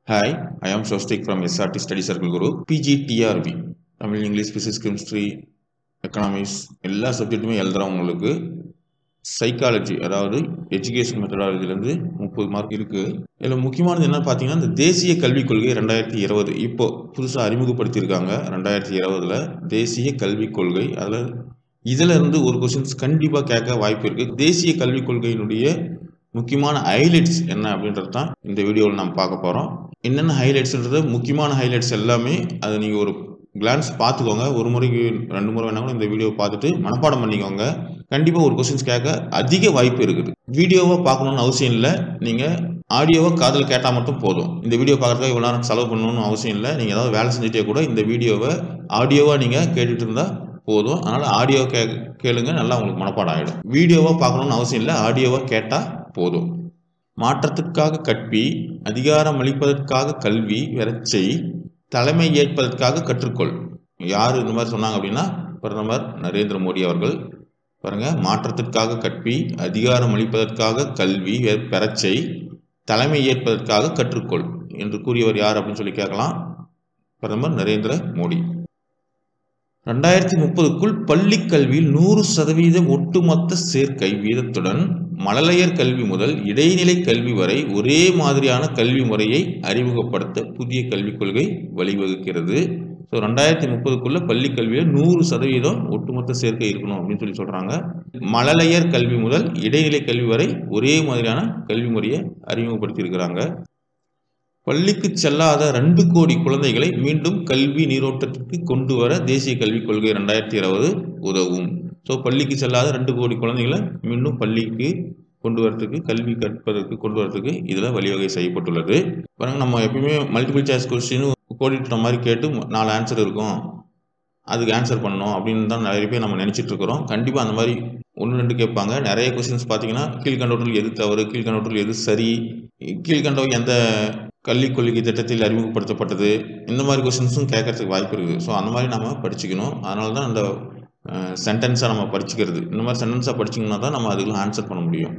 Hi, I am Swastik from SRT Study Circle Group, PGTRB. Tamil English physics chemistry economics எல்லா சப்ஜெக்ட்டுமே எழுதுகிறவங்களுக்கு psychology அதாவது education மெத்தடாலஜிலேருந்து முப்பது mark இருக்குது இதில் முக்கியமானது என்ன பார்த்தீங்கன்னா இந்த தேசிய கல்விக் கொள்கை ரெண்டாயிரத்தி இருபது இப்போ புதுசாக அறிமுகப்படுத்தியிருக்காங்க ரெண்டாயிரத்தி இருபதுல தேசிய கல்விக் கொள்கை அதில் இதில் இருந்து ஒரு கொஷின்ஸ் கண்டிப்பாக கேட்க வாய்ப்பு இருக்குது தேசிய கல்விக் கொள்கையினுடைய முக்கியமான ஹைலைட்ஸ் என்ன அப்படின்றது தான் இந்த வீடியோவில் நம்ம பார்க்க போகிறோம் என்னென்ன ஹைலைட்ஸ்ன்றது முக்கியமான ஹைலைட்ஸ் எல்லாமே அதை நீங்கள் ஒரு கிளான்ஸ் பார்த்துக்கோங்க ஒரு முறைக்கு ரெண்டு முறை வேணாலும் இந்த வீடியோ பார்த்துட்டு மனப்பாடம் பண்ணிக்கோங்க கண்டிப்பாக ஒரு கொஸ்டின்ஸ் கேட்க அதிக வாய்ப்பு இருக்குது வீடியோவை பார்க்கணுன்னு அவசியம் இல்லை நீங்கள் ஆடியோவை காதில் கேட்டால் மட்டும் போதும் இந்த வீடியோ பார்க்குறதுக்கு இவ்வளோ நேரம் செலவு பண்ணணும்னு அவசியம் இல்லை நீங்கள் ஏதாவது வேலை செஞ்சுட்டே கூட இந்த வீடியோவை ஆடியோவாக நீங்கள் கேட்டுட்டு இருந்தால் போதும் அதனால் ஆடியோ கே கேளுங்க நல்லா உங்களுக்கு மனப்பாடம் ஆகிடும் வீடியோவாக பார்க்கணுன்னு அவசியம் இல்லை ஆடியோவாக கேட்டால் போதும் மாற்றத்திற்காக கற்பி அதிகாரம் அளிப்பதற்காக கல்வி வெறச்சை தலைமை ஏற்பதற்காக கற்றுக்கொள் யார் இந்த மாதிரி சொன்னாங்க அப்படின்னா பிரதமர் நரேந்திர மோடி அவர்கள் பாருங்க மாற்றத்திற்காக கற்பி அதிகாரம் அளிப்பதற்காக கல்வி பெறச்சை தலைமை ஏற்பதற்காக கற்றுக்கொள் என்று கூறியவர் யார் அப்படின்னு சொல்லி கேட்கலாம் பிரதமர் நரேந்திர மோடி ரெண்டாயிரத்தி முப்பதுக்குள் பள்ளி கல்வியில் நூறு சதவீதம் ஒட்டுமொத்த சேர்க்கை வீதத்துடன் மழலையர் கல்வி முதல் இடைநிலை கல்வி வரை ஒரே மாதிரியான கல்வி முறையை அறிமுகப்படுத்த புதிய கல்விக் கொள்கை வழிவகுக்கிறது ஸோ ரெண்டாயிரத்தி முப்பதுக்குள்ள பள்ளி கல்வியில் நூறு சதவீதம் ஒட்டுமொத்த சேர்க்கை இருக்கணும் அப்படின்னு சொல்லி சொல்றாங்க மழலையர் கல்வி முதல் இடைநிலை கல்வி வரை ஒரே மாதிரியான கல்வி முறையை அறிமுகப்படுத்தி இருக்கிறாங்க பள்ளிக்கு செல்லாத ரெண்டு கோடி குழந்தைகளை மீண்டும் கல்வி நீரோட்டத்திற்கு கொண்டு வர தேசிய கல்விக் கொள்கை ரெண்டாயிரத்தி இருபது உதவும் ஸோ பள்ளிக்கு செல்லாத ரெண்டு கோடி குழந்தைகளை மீண்டும் பள்ளிக்கு கொண்டு வரதுக்கு கல்வி கற்பதற்கு கொண்டு வரதுக்கு இதில் வழிவகை செய்யப்பட்டுள்ளது பாருங்க நம்ம எப்பயுமே மல்டிபிள் சாய்ஸ் கொஸ்டின் கோடிட்டுற மாதிரி கேட்டு நாலு ஆன்சர் இருக்கும் அதுக்கு ஆன்சர் பண்ணணும் அப்படின்னு தான் நிறைய பேர் நம்ம நினச்சிட்டு இருக்கிறோம் கண்டிப்பாக அந்த மாதிரி ஒன்று ரெண்டு கேட்பாங்க நிறைய கொஸ்டின்ஸ் பார்த்தீங்கன்னா கீழ்கண்டவற்றில் எது தவறு கீழ்கண்டவற்றில் எது சரி கீழ்கண்டவை எந்த கல்வி கொள்கை திட்டத்தில் அறிமுகப்படுத்தப்பட்டது இந்த மாதிரி கொஸ்டின்ஸும் கேட்கறதுக்கு வாய்ப்பு இருக்குது ஸோ அந்த மாதிரி நம்ம படிச்சுக்கணும் அதனால தான் அந்த சென்டென்ஸாக நம்ம படிச்சுக்கிறது இந்த மாதிரி சென்டென்ஸாக படிச்சிங்கன்னா தான் நம்ம அதுக்கெல்லாம் ஆன்சர் பண்ண முடியும்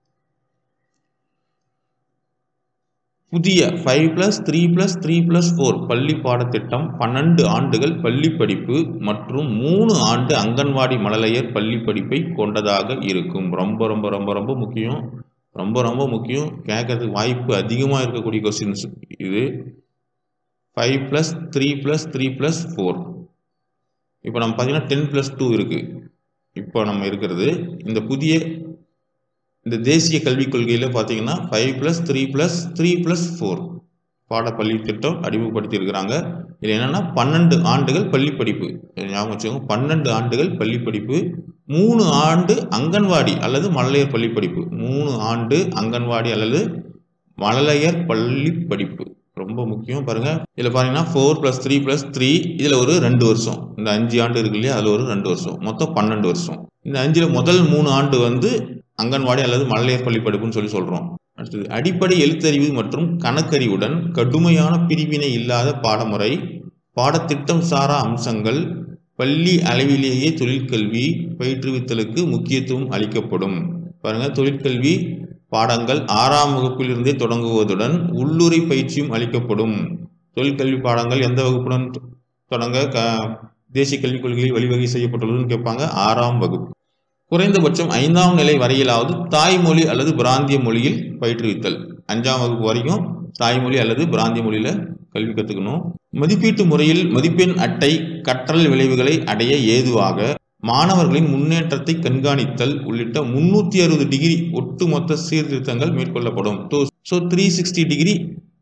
புதிய five plus three plus three plus four பள்ளி பாடத்திட்டம் பன்னெண்டு ஆண்டுகள் பள்ளி படிப்பு மற்றும் மூணு ஆண்டு அங்கன்வாடி மழலையர் பள்ளி படிப்பை கொண்டதாக இருக்கும் ரொம்ப ரொம்ப ரொம்ப ரொம்ப முக்கியம் ரொம்ப ரொம்ப முக்கியம் கேட்கறதுக்கு வாய்ப்பு அதிகமாக இருக்கக்கூடிய கொஸ்டின்ஸ் இது five plus three plus three plus four இப்போ நம்ம பார்த்தீங்கன்னா டென் ப்ளஸ் டூ இருக்குது இப்போ நம்ம இருக்கிறது இந்த புதிய இந்த தேசிய கல்விக் கொள்கையில் பார்த்தீங்கன்னா five plus three plus three plus four பாடப்பள்ளி திட்டம் அறிமுகப்படுத்தி இருக்கிறாங்க இதில் என்னென்னா பன்னெண்டு ஆண்டுகள் பள்ளி படிப்பு ஞாபகம் வச்சுக்கோங்க பன்னெண்டு ஆண்டுகள் பள்ளி படிப்பு மூணு ஆண்டு அங்கன்வாடி அல்லது மழலையர் பள்ளி படிப்பு மூணு ஆண்டு அங்கன்வாடி அல்லது மழலையர் பள்ளி படிப்பு ரொம்ப முக்கியம் பாருங்க இதில் பார்த்தீங்கன்னா four plus three plus three இதில் ஒரு ரெண்டு வருஷம் இந்த அஞ்சு ஆண்டு இருக்கு இல்லையா அதில் ஒரு ரெண்டு வருஷம் மொத்தம் பன்னெண்டு வருஷம் இந்த அஞ்சில் முதல் மூணு ஆண்டு வந்து அங்கன்வாடி அல்லது மழலையர் பள்ளி படிப்புன்னு சொல்லி சொல்கிறோம் அடுத்தது அடிப்படை எழுத்தறிவு மற்றும் கணக்கறிவுடன் கடுமையான பிரிவினை இல்லாத பாடமுறை பாடத்திட்டம் சாரா அம்சங்கள் பள்ளி அளவிலேயே தொழிற்கல்வி பயிற்றுவித்தலுக்கு முக்கியத்துவம் அளிக்கப்படும் பாருங்க தொழிற்கல்வி பாடங்கள் ஆறாம் வகுப்பில் இருந்தே தொடங்குவதுடன் உள்ளுரை பயிற்சியும் அளிக்கப்படும் தொழிற்கல்வி பாடங்கள் எந்த வகுப்புடன் தொடங்க க தேசிய கல்விக் கொள்கையில் வழிவகை செய்யப்பட்டுள்ளதுன்னு கேட்பாங்க ஆறாம் வகுப்பு குறைந்தபட்சம் ஐந்தாம் நிலை வரையிலாவது தாய்மொழி அல்லது பிராந்திய மொழியில் பயிற்றுவித்தல் அஞ்சாம் வகுப்பு வரைக்கும் தாய்மொழி அல்லது பிராந்திய மொழியில கல்வி கற்றுக்கணும் மதிப்பீட்டு முறையில் மதிப்பெண் அட்டை கற்றல் விளைவுகளை அடைய ஏதுவாக மாணவர்களின் முன்னேற்றத்தை கண்காணித்தல் உள்ளிட்ட முன்னூற்றி அறுபது டிகிரி ஒட்டுமொத்த சீர்திருத்தங்கள் மேற்கொள்ளப்படும் ஸோ த்ரீ சிக்ஸ்டி டிகிரி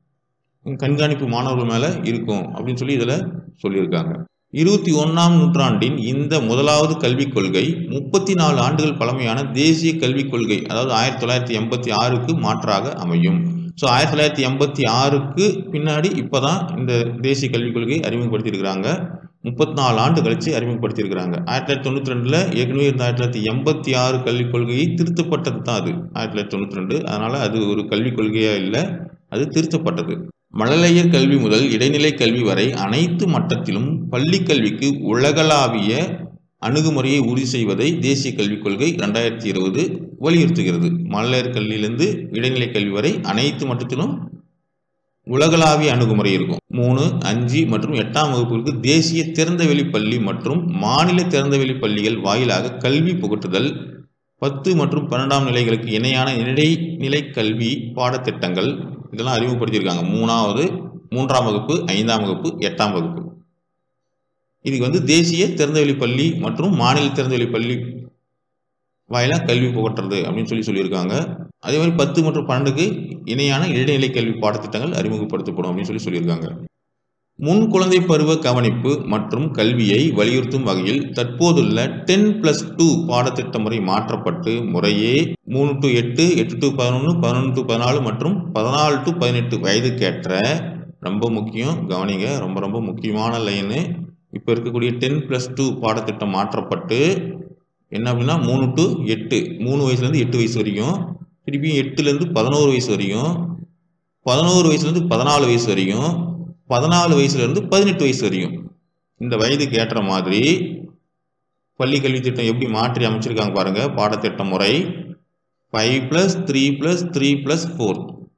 கண்காணிப்பு மாணவர்கள் மேலே இருக்கும் அப்படின்னு சொல்லி இதில் சொல்லியிருக்காங்க இருபத்தி ஒன்றாம் நூற்றாண்டின் இந்த முதலாவது கல்விக் கொள்கை முப்பத்தி நாலு ஆண்டுகள் பழமையான தேசிய கல்விக் கொள்கை அதாவது ஆயிரத்தி தொள்ளாயிரத்தி எண்பத்தி ஆறுக்கு மாற்றாக அமையும் ஸோ ஆயிரத்தி தொள்ளாயிரத்தி எண்பத்தி ஆறுக்கு பின்னாடி இப்போ தான் இந்த தேசிய கல்விக் கொள்கை அறிமுகப்படுத்தியிருக்கிறாங்க முப்பத்தி நாலு ஆண்டு கழிச்சு அறிமுகப்படுத்தியிருக்கிறாங்க ஆயிரத்தி தொள்ளாயிரத்தி தொண்ணூற்றி ரெண்டில் ஏற்கனவே இருந்த ஆயிரத்தி தொள்ளாயிரத்தி எண்பத்தி ஆறு கல்விக் கொள்கையை திருத்தப்பட்டது தான் அது ஆயிரத்தி தொள்ளாயிரத்தி தொண்ணூற்றி ரெண்டு அதனால் அது ஒரு கல்விக் கொள்கையாக இல்லை அது திருத்தப்பட்டது மழலையர் கல்வி முதல் இடைநிலை கல்வி வரை அனைத்து மட்டத்திலும் பள்ளி கல்விக்கு உலகளாவிய அணுகுமுறையை உறுதி செய்வதை தேசிய கல்விக் கொள்கை ரெண்டாயிரத்தி இருபது வலியுறுத்துகிறது மழலையர் கல்வியிலிருந்து இடைநிலை கல்வி வரை அனைத்து மட்டத்திலும் உலகளாவிய அணுகுமுறை இருக்கும் மூணு அஞ்சு மற்றும் எட்டாம் வகுப்புகளுக்கு தேசிய திறந்தவெளி பள்ளி மற்றும் மாநில திறந்தவெளி பள்ளிகள் வாயிலாக கல்வி புகட்டுதல் பத்து மற்றும் பன்னெண்டாம் நிலைகளுக்கு இணையான இடைநிலை கல்வி பாடத்திட்டங்கள் இதெல்லாம் அறிமுகப்படுத்தியிருக்காங்க மூணாவது மூன்றாம் வகுப்பு ஐந்தாம் வகுப்பு எட்டாம் வகுப்பு இதுக்கு வந்து தேசிய திறந்தவெளி பள்ளி மற்றும் மாநில திறந்தவெளி பள்ளி வாயிலாக கல்வி புகட்டுறது அப்படின்னு சொல்லி சொல்லியிருக்காங்க அதே மாதிரி பத்து மற்றும் பன்னெண்டுக்கு இணையான இடைநிலை கல்வி பாடத்திட்டங்கள் அறிமுகப்படுத்தப்படும் அப்படின்னு சொல்லி சொல்லியிருக்காங்க முன் குழந்தை பருவ கவனிப்பு மற்றும் கல்வியை வலியுறுத்தும் வகையில் தற்போதுள்ள டென் பிளஸ் டூ பாடத்திட்ட முறை மாற்றப்பட்டு முறையே மூணு டு எட்டு எட்டு டு பதினொன்று பதினொன்று டு பதினாலு மற்றும் பதினாலு டு பதினெட்டு வயதுக்கேற்ற ரொம்ப முக்கியம் கவனிங்க ரொம்ப ரொம்ப முக்கியமான லைனு இப்போ இருக்கக்கூடிய டென் ப்ளஸ் டூ பாடத்திட்டம் மாற்றப்பட்டு என்ன அப்படின்னா மூணு டு எட்டு மூணு வயசுலேருந்து எட்டு வயசு வரைக்கும் திருப்பியும் எட்டுலேருந்து பதினோரு வயசு வரைக்கும் பதினோரு வயசுலேருந்து பதினாலு வயசு வரைக்கும் பதினாலு வயசுலேருந்து பதினெட்டு வயசு வரைக்கும் இந்த வயதுக்கு ஏற்ற மாதிரி பள்ளி கல்வி திட்டம் எப்படி மாற்றி அமைச்சிருக்காங்க பாருங்கள் பாடத்திட்ட முறை five plus three plus three plus four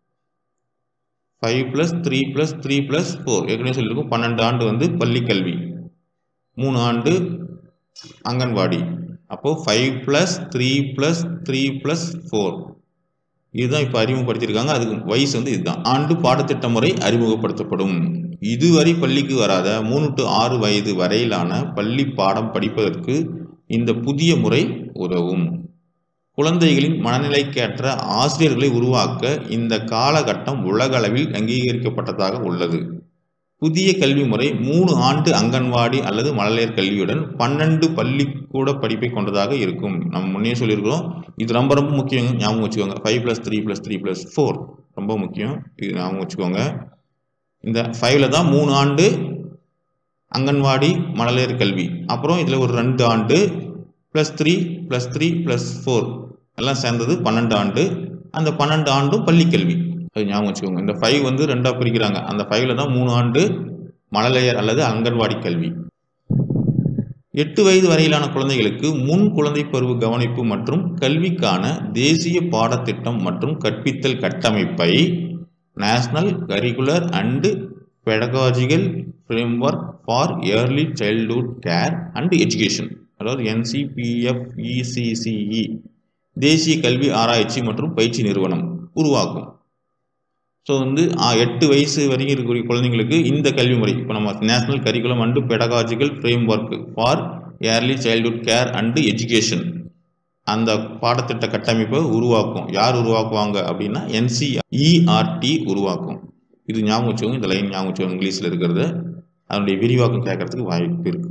five plus three plus three plus four ஏற்கனவே சொல்லியிருக்கோம் பன்னெண்டு ஆண்டு வந்து பள்ளி கல்வி மூணு ஆண்டு அங்கன்வாடி அப்போது five plus three plus three plus four இதுதான் இப்போ அறிமுகப்படுத்தியிருக்காங்க அதுக்கு வயசு வந்து இதுதான் ஆண்டு பாடத்திட்ட முறை அறிமுகப்படுத்தப்படும் இதுவரை பள்ளிக்கு வராத மூணு டு ஆறு வயது வரையிலான பள்ளி பாடம் படிப்பதற்கு இந்த புதிய முறை உதவும் குழந்தைகளின் மனநிலைக்கேற்ற ஆசிரியர்களை உருவாக்க இந்த காலகட்டம் உலகளவில் அங்கீகரிக்கப்பட்டதாக உள்ளது புதிய கல்வி முறை மூணு ஆண்டு அங்கன்வாடி அல்லது மழலையர் கல்வியுடன் பன்னெண்டு பள்ளிக்கூட படிப்பை கொண்டதாக இருக்கும் நம்ம முன்னே சொல்லியிருக்கிறோம் இது ரொம்ப ரொம்ப முக்கியம் ஞாபகம் வச்சுக்கோங்க five plus three plus three plus four ரொம்ப முக்கியம் இது ஞாபகம் வச்சுக்கோங்க இந்த ஃபைவ்ல தான் மூணு ஆண்டு அங்கன்வாடி மழலையர் கல்வி அப்புறம் இதில் ஒரு ரெண்டு ஆண்டு plus three plus three plus four எல்லாம் சேர்ந்தது பன்னெண்டு ஆண்டு அந்த பன்னெண்டு ஆண்டும் பள்ளிக்கல்வி அது ஞாபகம் வச்சுக்கோங்க இந்த ஃபைவ் வந்து ரெண்டாக பிரிக்கிறாங்க அந்த ஃபைவ்ல தான் மூணு ஆண்டு மழலையர் அல்லது அங்கன்வாடி கல்வி எட்டு வயது வரையிலான குழந்தைகளுக்கு முன் குழந்தை பருவ கவனிப்பு மற்றும் கல்விக்கான தேசிய பாடத்திட்டம் மற்றும் கற்பித்தல் கட்டமைப்பை national curricular and pedagogical framework for early childhood care and education அதாவது என்சிபிஎஃப்இசிசிஇ தேசிய கல்வி ஆராய்ச்சி மற்றும் பயிற்சி நிறுவனம் உருவாக்கும் ஸோ வந்து ஆ, எட்டு வயசு வரைக்கும் இருக்கக்கூடிய குழந்தைங்களுக்கு இந்த கல்வி முறை இப்போ நம்ம national curriculum and pedagogical framework for early childhood care and education அந்த பாடத்திட்ட கட்டமைப்பை உருவாக்கும் யார் உருவாக்குவாங்க அப்படின்னா என்சிஇஆர்டி உருவாக்கும் இது ஞாபகம் வச்சுக்கோங்க இந்த லைன் ஞாபகம் வச்சுக்கோங்க இங்கிலீஷில் இருக்கிறது அதனுடைய விரிவாக்கம் கேட்கறதுக்கு வாய்ப்பு இருக்கு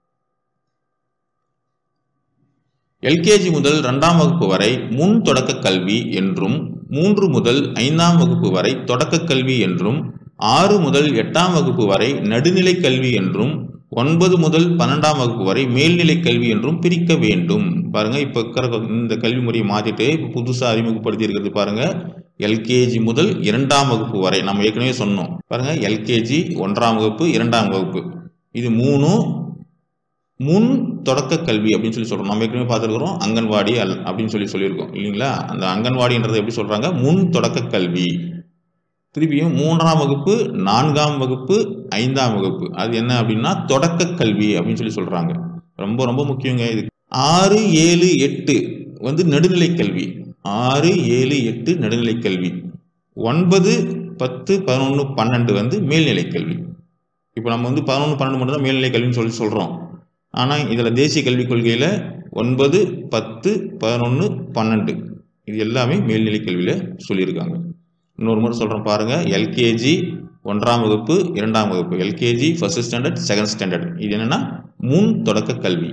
எல்கேஜி முதல் இரண்டாம் வகுப்பு வரை முன் தொடக்க கல்வி என்றும் மூன்று முதல் ஐந்தாம் வகுப்பு வரை தொடக்க கல்வி என்றும் ஆறு முதல் எட்டாம் வகுப்பு வரை நடுநிலை கல்வி என்றும் ஒன்பது முதல் பன்னெண்டாம் வகுப்பு வரை மேல்நிலை கல்வி என்றும் பிரிக்க வேண்டும் பாருங்க இப்போ இருக்கிற இந்த கல்வி முறையை மாத்திட்டு இப்போ புதுசாக அறிமுகப்படுத்தி இருக்கிறது பாருங்க எல்கேஜி முதல் இரண்டாம் வகுப்பு வரை நம்ம ஏற்கனவே சொன்னோம் பாருங்க எல்கேஜி ஒன்றாம் வகுப்பு இரண்டாம் வகுப்பு இது மூணும் முன் தொடக்க கல்வி அப்படின்னு சொல்லி சொல்றோம் நம்ம ஏற்கனவே பார்த்துருக்குறோம் அங்கன்வாடி அல் அப்படின்னு சொல்லி சொல்லியிருக்கோம் இல்லைங்களா அந்த அங்கன்வாடின்றதை எப்படி சொல்றாங்க முன் தொடக்க கல்வி திருப்பியும் மூன்றாம் வகுப்பு நான்காம் வகுப்பு ஐந்தாம் வகுப்பு அது என்ன அப்படின்னா தொடக்க கல்வி அப்படின்னு சொல்லி சொல்றாங்க ரொம்ப ரொம்ப முக்கியங்க இது ஆறு ஏழு எட்டு வந்து நடுநிலை கல்வி ஆறு ஏழு எட்டு நடுநிலை கல்வி ஒன்பது பத்து பதினொன்று பன்னெண்டு வந்து மேல்நிலை கல்வி இப்போ நம்ம வந்து பதினொன்று பன்னெண்டு மட்டும் தான் மேல்நிலை கல்வின்னு சொல்லி சொல்கிறோம் ஆனால் இதில் தேசிய கல்விக் கொள்கையில் ஒன்பது பத்து பதினொன்று பன்னெண்டு இது எல்லாமே மேல்நிலை கல்வியில் சொல்லியிருக்காங்க இன்னொரு முறை சொல்கிறேன் பாருங்கள் எல்கேஜி ஒன்றாம் வகுப்பு இரண்டாம் வகுப்பு LKG first standard second standard இது என்னென்னா முன் தொடக்க கல்வி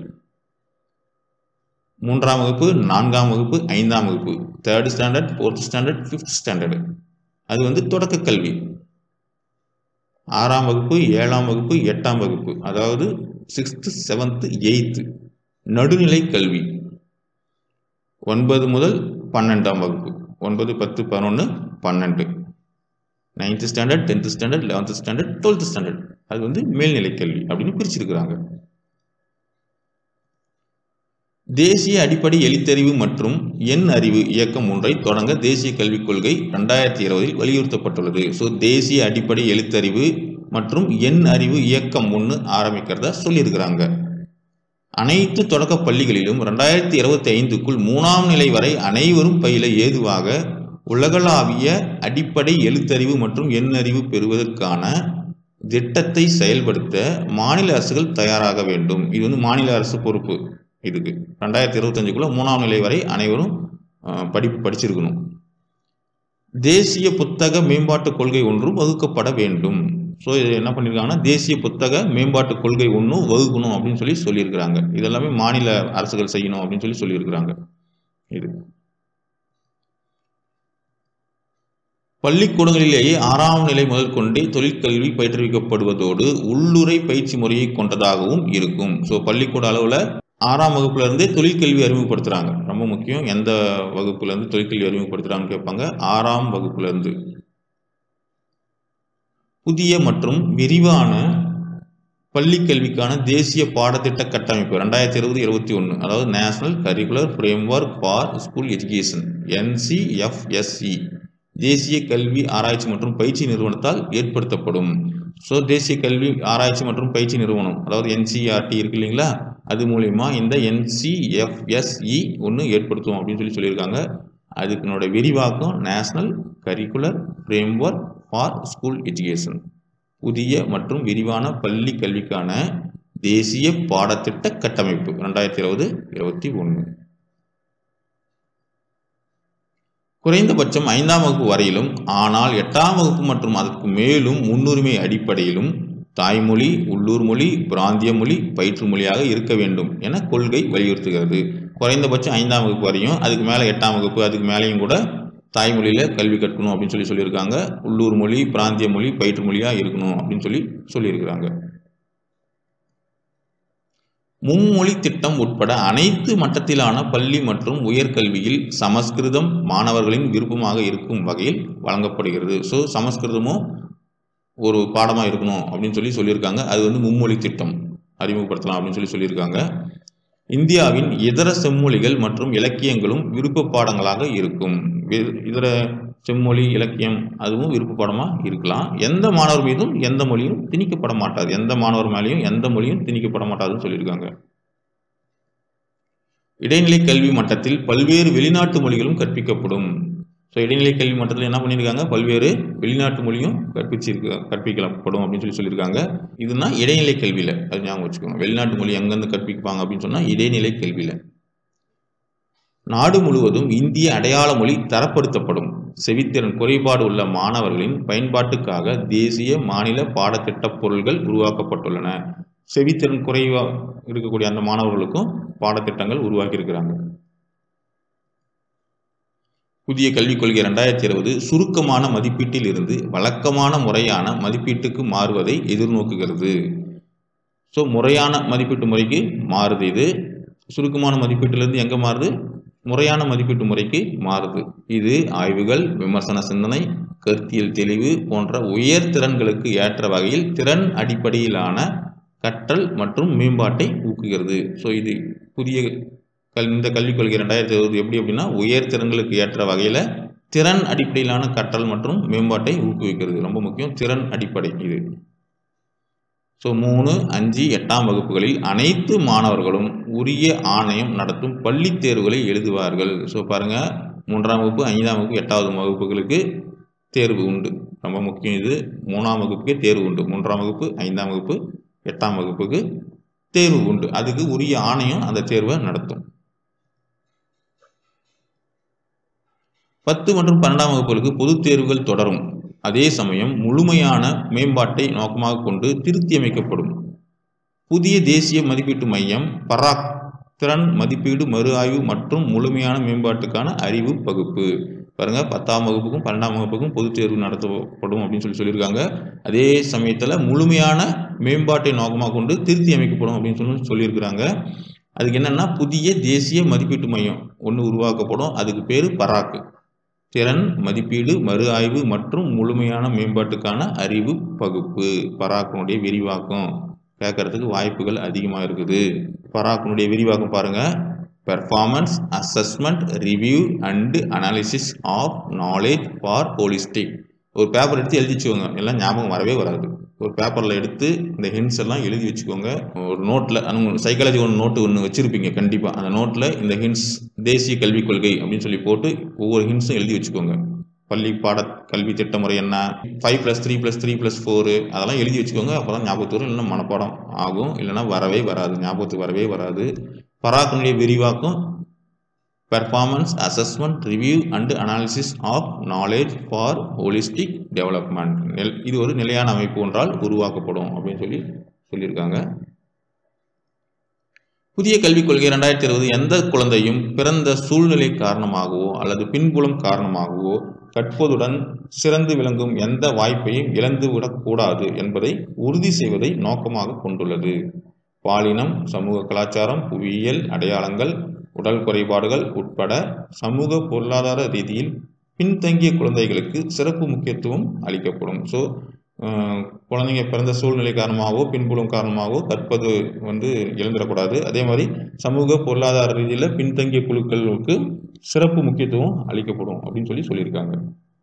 மூன்றாம் வகுப்பு நான்காம் வகுப்பு ஐந்தாம் வகுப்பு third standard fourth standard fifth standard அது வந்து தொடக்க கல்வி ஆறாம் வகுப்பு ஏழாம் வகுப்பு எட்டாம் வகுப்பு அதாவது சிக்ஸ்த்து செவன்த்து எயித்து நடுநிலை கல்வி ஒன்பது முதல் பன்னெண்டாம் வகுப்பு ஒன்பது பத்து பதினொன்று பன்னெண்டு ninth standard tenth standard eleventh standard twelfth standard அது வந்து மேல்நிலை கல்வி அப்படின்னு பிரிச்சிருக்கிறாங்க தேசிய அடிப்படை எழுத்தறிவு மற்றும் எண் அறிவு இயக்கம் ஒன்றை தொடங்க தேசிய கல்விக் கொள்கை ரெண்டாயிரத்தி இருபதில் வலியுறுத்தப்பட்டுள்ளது ஸோ தேசிய அடிப்படை எழுத்தறிவு மற்றும் எண் அறிவு இயக்கம் ஒன்று ஆரம்பிக்கிறதா சொல்லியிருக்கிறாங்க அனைத்து தொடக்க பள்ளிகளிலும் ரெண்டாயிரத்தி இருபத்தி ஐந்துக்குள் மூணாம் நிலை வரை அனைவரும் பயில ஏதுவாக உலகளாவிய அடிப்படை எழுத்தறிவு மற்றும் எண்ணறிவு பெறுவதற்கான திட்டத்தை செயல்படுத்த மாநில அரசுகள் தயாராக வேண்டும் இது வந்து மாநில அரசு பொறுப்பு இதுக்கு ரெண்டாயிரத்தி இருபத்தஞ்சுக்குள்ள மூணாம் நிலை வரை அனைவரும் அஹ், படிப்பு படிச்சிருக்கணும் தேசிய புத்தக மேம்பாட்டு கொள்கை ஒன்றும் வகுக்கப்பட வேண்டும் ஸோ இது என்ன பண்ணியிருக்காங்கன்னா தேசிய புத்தக மேம்பாட்டு கொள்கை ஒன்றும் வகுக்கணும் அப்படின்னு சொல்லி சொல்லியிருக்கிறாங்க இதெல்லாமே மாநில அரசுகள் செய்யணும் அப்படின்னு சொல்லி சொல்லியிருக்கிறாங்க இது பள்ளிக்கூடங்களிலேயே ஆறாம் நிலை முதல் கொண்டே தொழிற்கல்வி பயிற்றுவிக்கப்படுவதோடு உள்ளுரை பயிற்சி முறையை கொண்டதாகவும் இருக்கும் ஸோ பள்ளிக்கூட அளவில் ஆறாம் வகுப்புல இருந்தே தொழிற்கல்வி அறிமுகப்படுத்துறாங்க ரொம்ப முக்கியம் எந்த வகுப்புல இருந்து தொழிற்கல்வி அறிமுகப்படுத்துறாங்கன்னு கேட்பாங்க ஆறாம் வகுப்புல இருந்து புதிய மற்றும் விரிவான பள்ளி கல்விக்கான தேசிய பாடத்திட்ட கட்டமைப்பு ரெண்டாயிரத்தி இருபது இருபத்தி ஒன்று அதாவது national curricular framework for school education NCFSE தேசிய கல்வி ஆராய்ச்சி மற்றும் பயிற்சி நிறுவனத்தால் ஏற்படுத்தப்படும் ஸோ தேசிய கல்வி ஆராய்ச்சி மற்றும் பயிற்சி நிறுவனம் அதாவது என்சிஆர்டி இருக்கு இல்லைங்களா அது மூலயமா இந்த என்சிஎஃப்எஸ்இ ஒன்று ஏற்படுத்தும் அப்படின்னு சொல்லி சொல்லியிருக்காங்க அதுக்குனோட விரிவாக்கம் national curricular framework for school education புதிய மற்றும் விரிவான பள்ளி கல்விக்கான தேசிய பாடத்திட்ட கட்டமைப்பு ரெண்டாயிரத்தி இருபது இருபத்தி ஒன்று குறைந்தபட்சம் ஐந்தாம் வகுப்பு வரையிலும் ஆனால் எட்டாம் வகுப்பு மற்றும் அதற்கு மேலும் முன்னுரிமை அடிப்படையிலும் தாய்மொழி உள்ளூர் மொழி பிராந்திய மொழி பயிற்று மொழியாக இருக்க வேண்டும் என கொள்கை வலியுறுத்துகிறது குறைந்தபட்சம் ஐந்தாம் வகுப்பு வரையும் அதுக்கு மேலே எட்டாம் வகுப்பு அதுக்கு மேலேயும் கூட தாய்மொழியில் கல்வி கற்கணும் அப்படின்னு சொல்லி சொல்லியிருக்காங்க உள்ளூர் மொழி பிராந்திய மொழி பயிற்று மொழியாக இருக்கணும் அப்படின்னு சொல்லி சொல்லியிருக்கிறாங்க மும்மொழி திட்டம் உட்பட அனைத்து மட்டத்திலான பள்ளி மற்றும் உயர்கல்வியில் சமஸ்கிருதம் மாணவர்களின் விருப்பமாக இருக்கும் வகையில் வழங்கப்படுகிறது ஸோ சமஸ்கிருதமும் ஒரு பாடமாக இருக்கணும் அப்படின்னு சொல்லி சொல்லியிருக்காங்க அது வந்து மும்மொழி திட்டம் அறிமுகப்படுத்தலாம் அப்படின்னு சொல்லி சொல்லியிருக்காங்க இந்தியாவின் இதர செம்மொழிகள் மற்றும் இலக்கியங்களும் விருப்ப பாடங்களாக இருக்கும் வே- இதர செம்மொழி இலக்கியம் அதுவும் விருப்ப பாடமாக இருக்கலாம் எந்த மாணவர் மீதும் எந்த மொழியும் திணிக்கப்பட மாட்டாது எந்த மாணவர் மேலேயும் எந்த மொழியும் திணிக்கப்பட மாட்டாதுன்னு சொல்லியிருக்காங்க இடைநிலை கல்வி மட்டத்தில் பல்வேறு வெளிநாட்டு மொழிகளும் கற்பிக்கப்படும் ஸோ இடைநிலை கல்வி மட்டத்தில் என்ன பண்ணியிருக்காங்க பல்வேறு வெளிநாட்டு மொழியும் கற்பிச்சிருக்க கற்பிக்கப்படும் அப்படின்னு சொல்லி சொல்லியிருக்காங்க இதுனா இடைநிலை கல்வியில் அது ஞாபகம் வச்சுக்கோங்க வெளிநாட்டு மொழி எங்கேருந்து கற்பிப்பாங்க அப்படின்னு சொன்னால் இடைநிலை கல்வியில் நாடு முழுவதும் இந்திய அடையாள மொழி தரப்படுத்தப்படும் செவித்திறன் குறைபாடு உள்ள மாணவர்களின் பயன்பாட்டுக்காக தேசிய மாநில பாடத்திட்ட பொருள்கள் உருவாக்கப்பட்டுள்ளன செவித்திறன் குறைவா இருக்கக்கூடிய அந்த மாணவர்களுக்கும் பாடத்திட்டங்கள் உருவாக்கி இருக்கிறாங்க புதிய கல்விக் கொள்கை ரெண்டாயிரத்தி இருபது சுருக்கமான மதிப்பீட்டில் இருந்து வழக்கமான முறையான மதிப்பீட்டுக்கு மாறுவதை எதிர்நோக்குகிறது ஸோ முறையான மதிப்பீட்டு முறைக்கு மாறுது இது சுருக்கமான மதிப்பீட்டிலிருந்து எங்கே மாறுது முறையான மதிப்பீட்டு முறைக்கு மாறுது இது ஆய்வுகள் விமர்சன சிந்தனை கருத்தியல் தெளிவு போன்ற உயர் திறன்களுக்கு ஏற்ற வகையில் திறன் அடிப்படையிலான கற்றல் மற்றும் மேம்பாட்டை ஊக்குகிறது ஸோ இது புதிய கல் இந்த கல்விக் கொள்கை ரெண்டாயிரத்தி இருபது எப்படி அப்படின்னா உயர் திறன்களுக்கு ஏற்ற வகையில் திறன் அடிப்படையிலான கற்றல் மற்றும் மேம்பாட்டை ஊக்குவிக்கிறது ரொம்ப முக்கியம் திறன் அடிப்படை இது ஸோ மூணு அஞ்சு எட்டாம் வகுப்புகளில் அனைத்து மாணவர்களும் உரிய ஆணையம் நடத்தும் பள்ளித் தேர்வுகளை எழுதுவார்கள் ஸோ பாருங்கள் மூன்றாம் வகுப்பு ஐந்தாம் வகுப்பு எட்டாவது வகுப்புகளுக்கு தேர்வு உண்டு ரொம்ப முக்கியம் இது மூணாம் வகுப்புக்கே தேர்வு உண்டு மூன்றாம் வகுப்பு ஐந்தாம் வகுப்பு எட்டாம் வகுப்புக்கு தேர்வு உண்டு அதுக்கு உரிய ஆணையம் அந்த தேர்வை நடத்தும் பத்து மற்றும் பன்னெண்டாம் வகுப்புகளுக்கு பொதுத் தேர்வுகள் தொடரும் அதே சமயம் முழுமையான மேம்பாட்டை நோக்கமாக கொண்டு திருத்தி அமைக்கப்படும் புதிய தேசிய மதிப்பீட்டு மையம் பராக் திறன் மதிப்பீடு மறு ஆய்வு மற்றும் முழுமையான மேம்பாட்டுக்கான அறிவு பகுப்பு பாருங்க பத்தாம் வகுப்புக்கும் பன்னெண்டாம் வகுப்புக்கும் பொதுத் தேர்வு நடத்தப்படும் அப்படின்னு சொல்லி சொல்லியிருக்காங்க அதே சமயத்தில் முழுமையான மேம்பாட்டை நோக்கமாக கொண்டு திருத்தி அமைக்கப்படும் அப்படின்னு சொல்லி சொல்லியிருக்கிறாங்க அதுக்கு என்னன்னா புதிய தேசிய மதிப்பீட்டு மையம் ஒன்று உருவாக்கப்படும் அதுக்கு பேர் பராக்கு திறன் மதிப்பீடு மறு ஆய்வு மற்றும் முழுமையான மேம்பாட்டுக்கான அறிவு பகுப்பு பராக்கினுடைய விரிவாக்கம் கேட்கறதுக்கு வாய்ப்புகள் அதிகமாக இருக்குது பராக்கினுடைய விரிவாக்கம் பாருங்க performance assessment review and analysis of knowledge for holistic ஒரு பேப்பர் எடுத்து எழுதி வச்சுக்கோங்க எல்லாம் ஞாபகம் வரவே வராது ஒரு பேப்பரில் எடுத்து இந்த ஹிண்ட்ஸ் எல்லாம் எழுதி வச்சுக்கோங்க ஒரு நோட்டில் சைக்காலஜி ஒன்று நோட்டு ஒன்று வச்சுருப்பீங்க கண்டிப்பாக அந்த நோட்டில் இந்த ஹிண்ட்ஸ் தேசிய கல்விக் கொள்கை அப்படின்னு சொல்லி போட்டு ஒவ்வொரு ஹிண்ட்ஸும் எழுதி வச்சுக்கோங்க பள்ளி பாட கல்வி திட்டமுறை என்ன five plus three plus three plus four அதெல்லாம் எழுதி வச்சுக்கோங்க அப்போ தான் ஞாபகத்து வரும் இல்லைன்னா மனப்பாடம் ஆகும் இல்லைன்னா வரவே வராது ஞாபகத்துக்கு வரவே வராது பராக்கினுடைய விரிவாக்கம் performance assessment review and analysis of knowledge for holistic development நெல் இது ஒரு நிலையான அமைப்பு ஒன்றால் உருவாக்கப்படும் அப்படின்னு சொல்லி சொல்லியிருக்காங்க புதிய கல்விக் கொள்கை ரெண்டாயிரத்தி இருபது எந்த குழந்தையும் பிறந்த சூழ்நிலை காரணமாகவோ அல்லது பின்புலம் காரணமாகவோ கற்பதுடன் சிறந்து விளங்கும் எந்த வாய்ப்பையும் இழந்து விடக்கூடாது என்பதை உறுதி செய்வதை நோக்கமாக கொண்டுள்ளது பாலினம் சமூக கலாச்சாரம் புவியியல் அடையாளங்கள் உடல் குறைபாடுகள் உட்பட சமூக பொருளாதார ரீதியில் பின்தங்கிய குழந்தைகளுக்கு சிறப்பு முக்கியத்துவம் அளிக்கப்படும் ஸோ குழந்தைங்க பிறந்த சூழ்நிலை காரணமாகவோ பின்புலம் காரணமாகவோ கற்பது வந்து இழந்துடக்கூடாது அதே மாதிரி சமூக பொருளாதார ரீதியில் பின்தங்கிய குழுக்களுக்கு சிறப்பு முக்கியத்துவம் அளிக்கப்படும் அப்படின்னு சொல்லி சொல்லியிருக்காங்க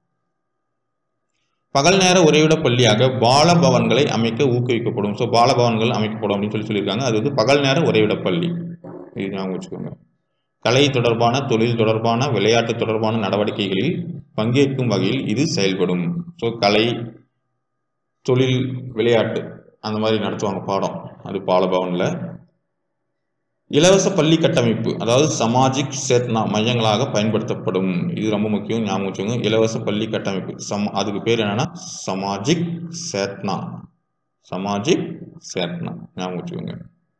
பகல் நேர உறைவிட பள்ளியாக பாலபவன்களை அமைக்க ஊக்குவிக்கப்படும் ஸோ பாலபவன்கள் அமைக்கப்படும் அப்படின்னு சொல்லி சொல்லியிருக்காங்க அது வந்து பகல் நேர உறைவிட பள்ளி இது ஞாபகம் வச்சுக்கோங்க கலை தொடர்பான தொழில் தொடர்பான விளையாட்டு தொடர்பான நடவடிக்கைகளில் பங்கேற்கும் வகையில் இது செயல்படும் ஸோ கலை தொழில் விளையாட்டு அந்த மாதிரி நடத்துவாங்க பாடம் அது பாலபவனில் இலவச பள்ளி கட்டமைப்பு அதாவது சமாஜிக் சேத்னா மையங்களாக பயன்படுத்தப்படும் இது ரொம்ப முக்கியம் ஞாபகம் வச்சுக்கோங்க இலவச பள்ளி கட்டமைப்பு சம் அதுக்கு பேர் என்னன்னா சமாஜிக் சேத்னா சமாஜிக் சேத்னா ஞாபகம் வச்சுக்கோங்க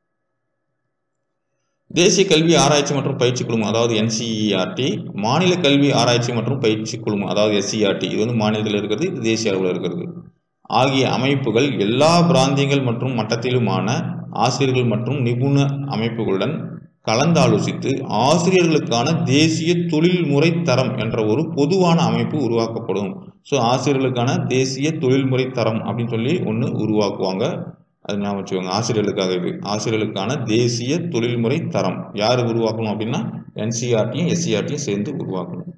தேசிய கல்வி ஆராய்ச்சி மற்றும் பயிற்சி குழுமம் அதாவது என்சிஇஆர்டி மாநில கல்வி ஆராய்ச்சி மற்றும் பயிற்சி குழுமம் அதாவது எஸ்சிஆர்டி இது வந்து மாநிலத்தில் இருக்கிறது இது தேசிய அளவில் இருக்கிறது ஆகிய அமைப்புகள் எல்லா பிராந்தியங்கள் மற்றும் மட்டத்திலுமான ஆசிரியர்கள் மற்றும் நிபுண அமைப்புகளுடன் கலந்தாலோசித்து ஆசிரியர்களுக்கான தேசிய தொழில்முறை தரம் என்ற ஒரு பொதுவான அமைப்பு உருவாக்கப்படும் ஸோ ஆசிரியர்களுக்கான தேசிய தொழில்முறை தரம் அப்படின்னு சொல்லி ஒன்று உருவாக்குவாங்க அது ஞாபகம் வச்சுக்கோங்க ஆசிரியர்களுக்காக இது ஆசிரியர்களுக்கான தேசிய தொழில்முறை தரம் யார் உருவாக்கணும் அப்படின்னா என்சிஆர்டியும் எஸ்சிஆர்டியும் சேர்ந்து உருவாக்கணும்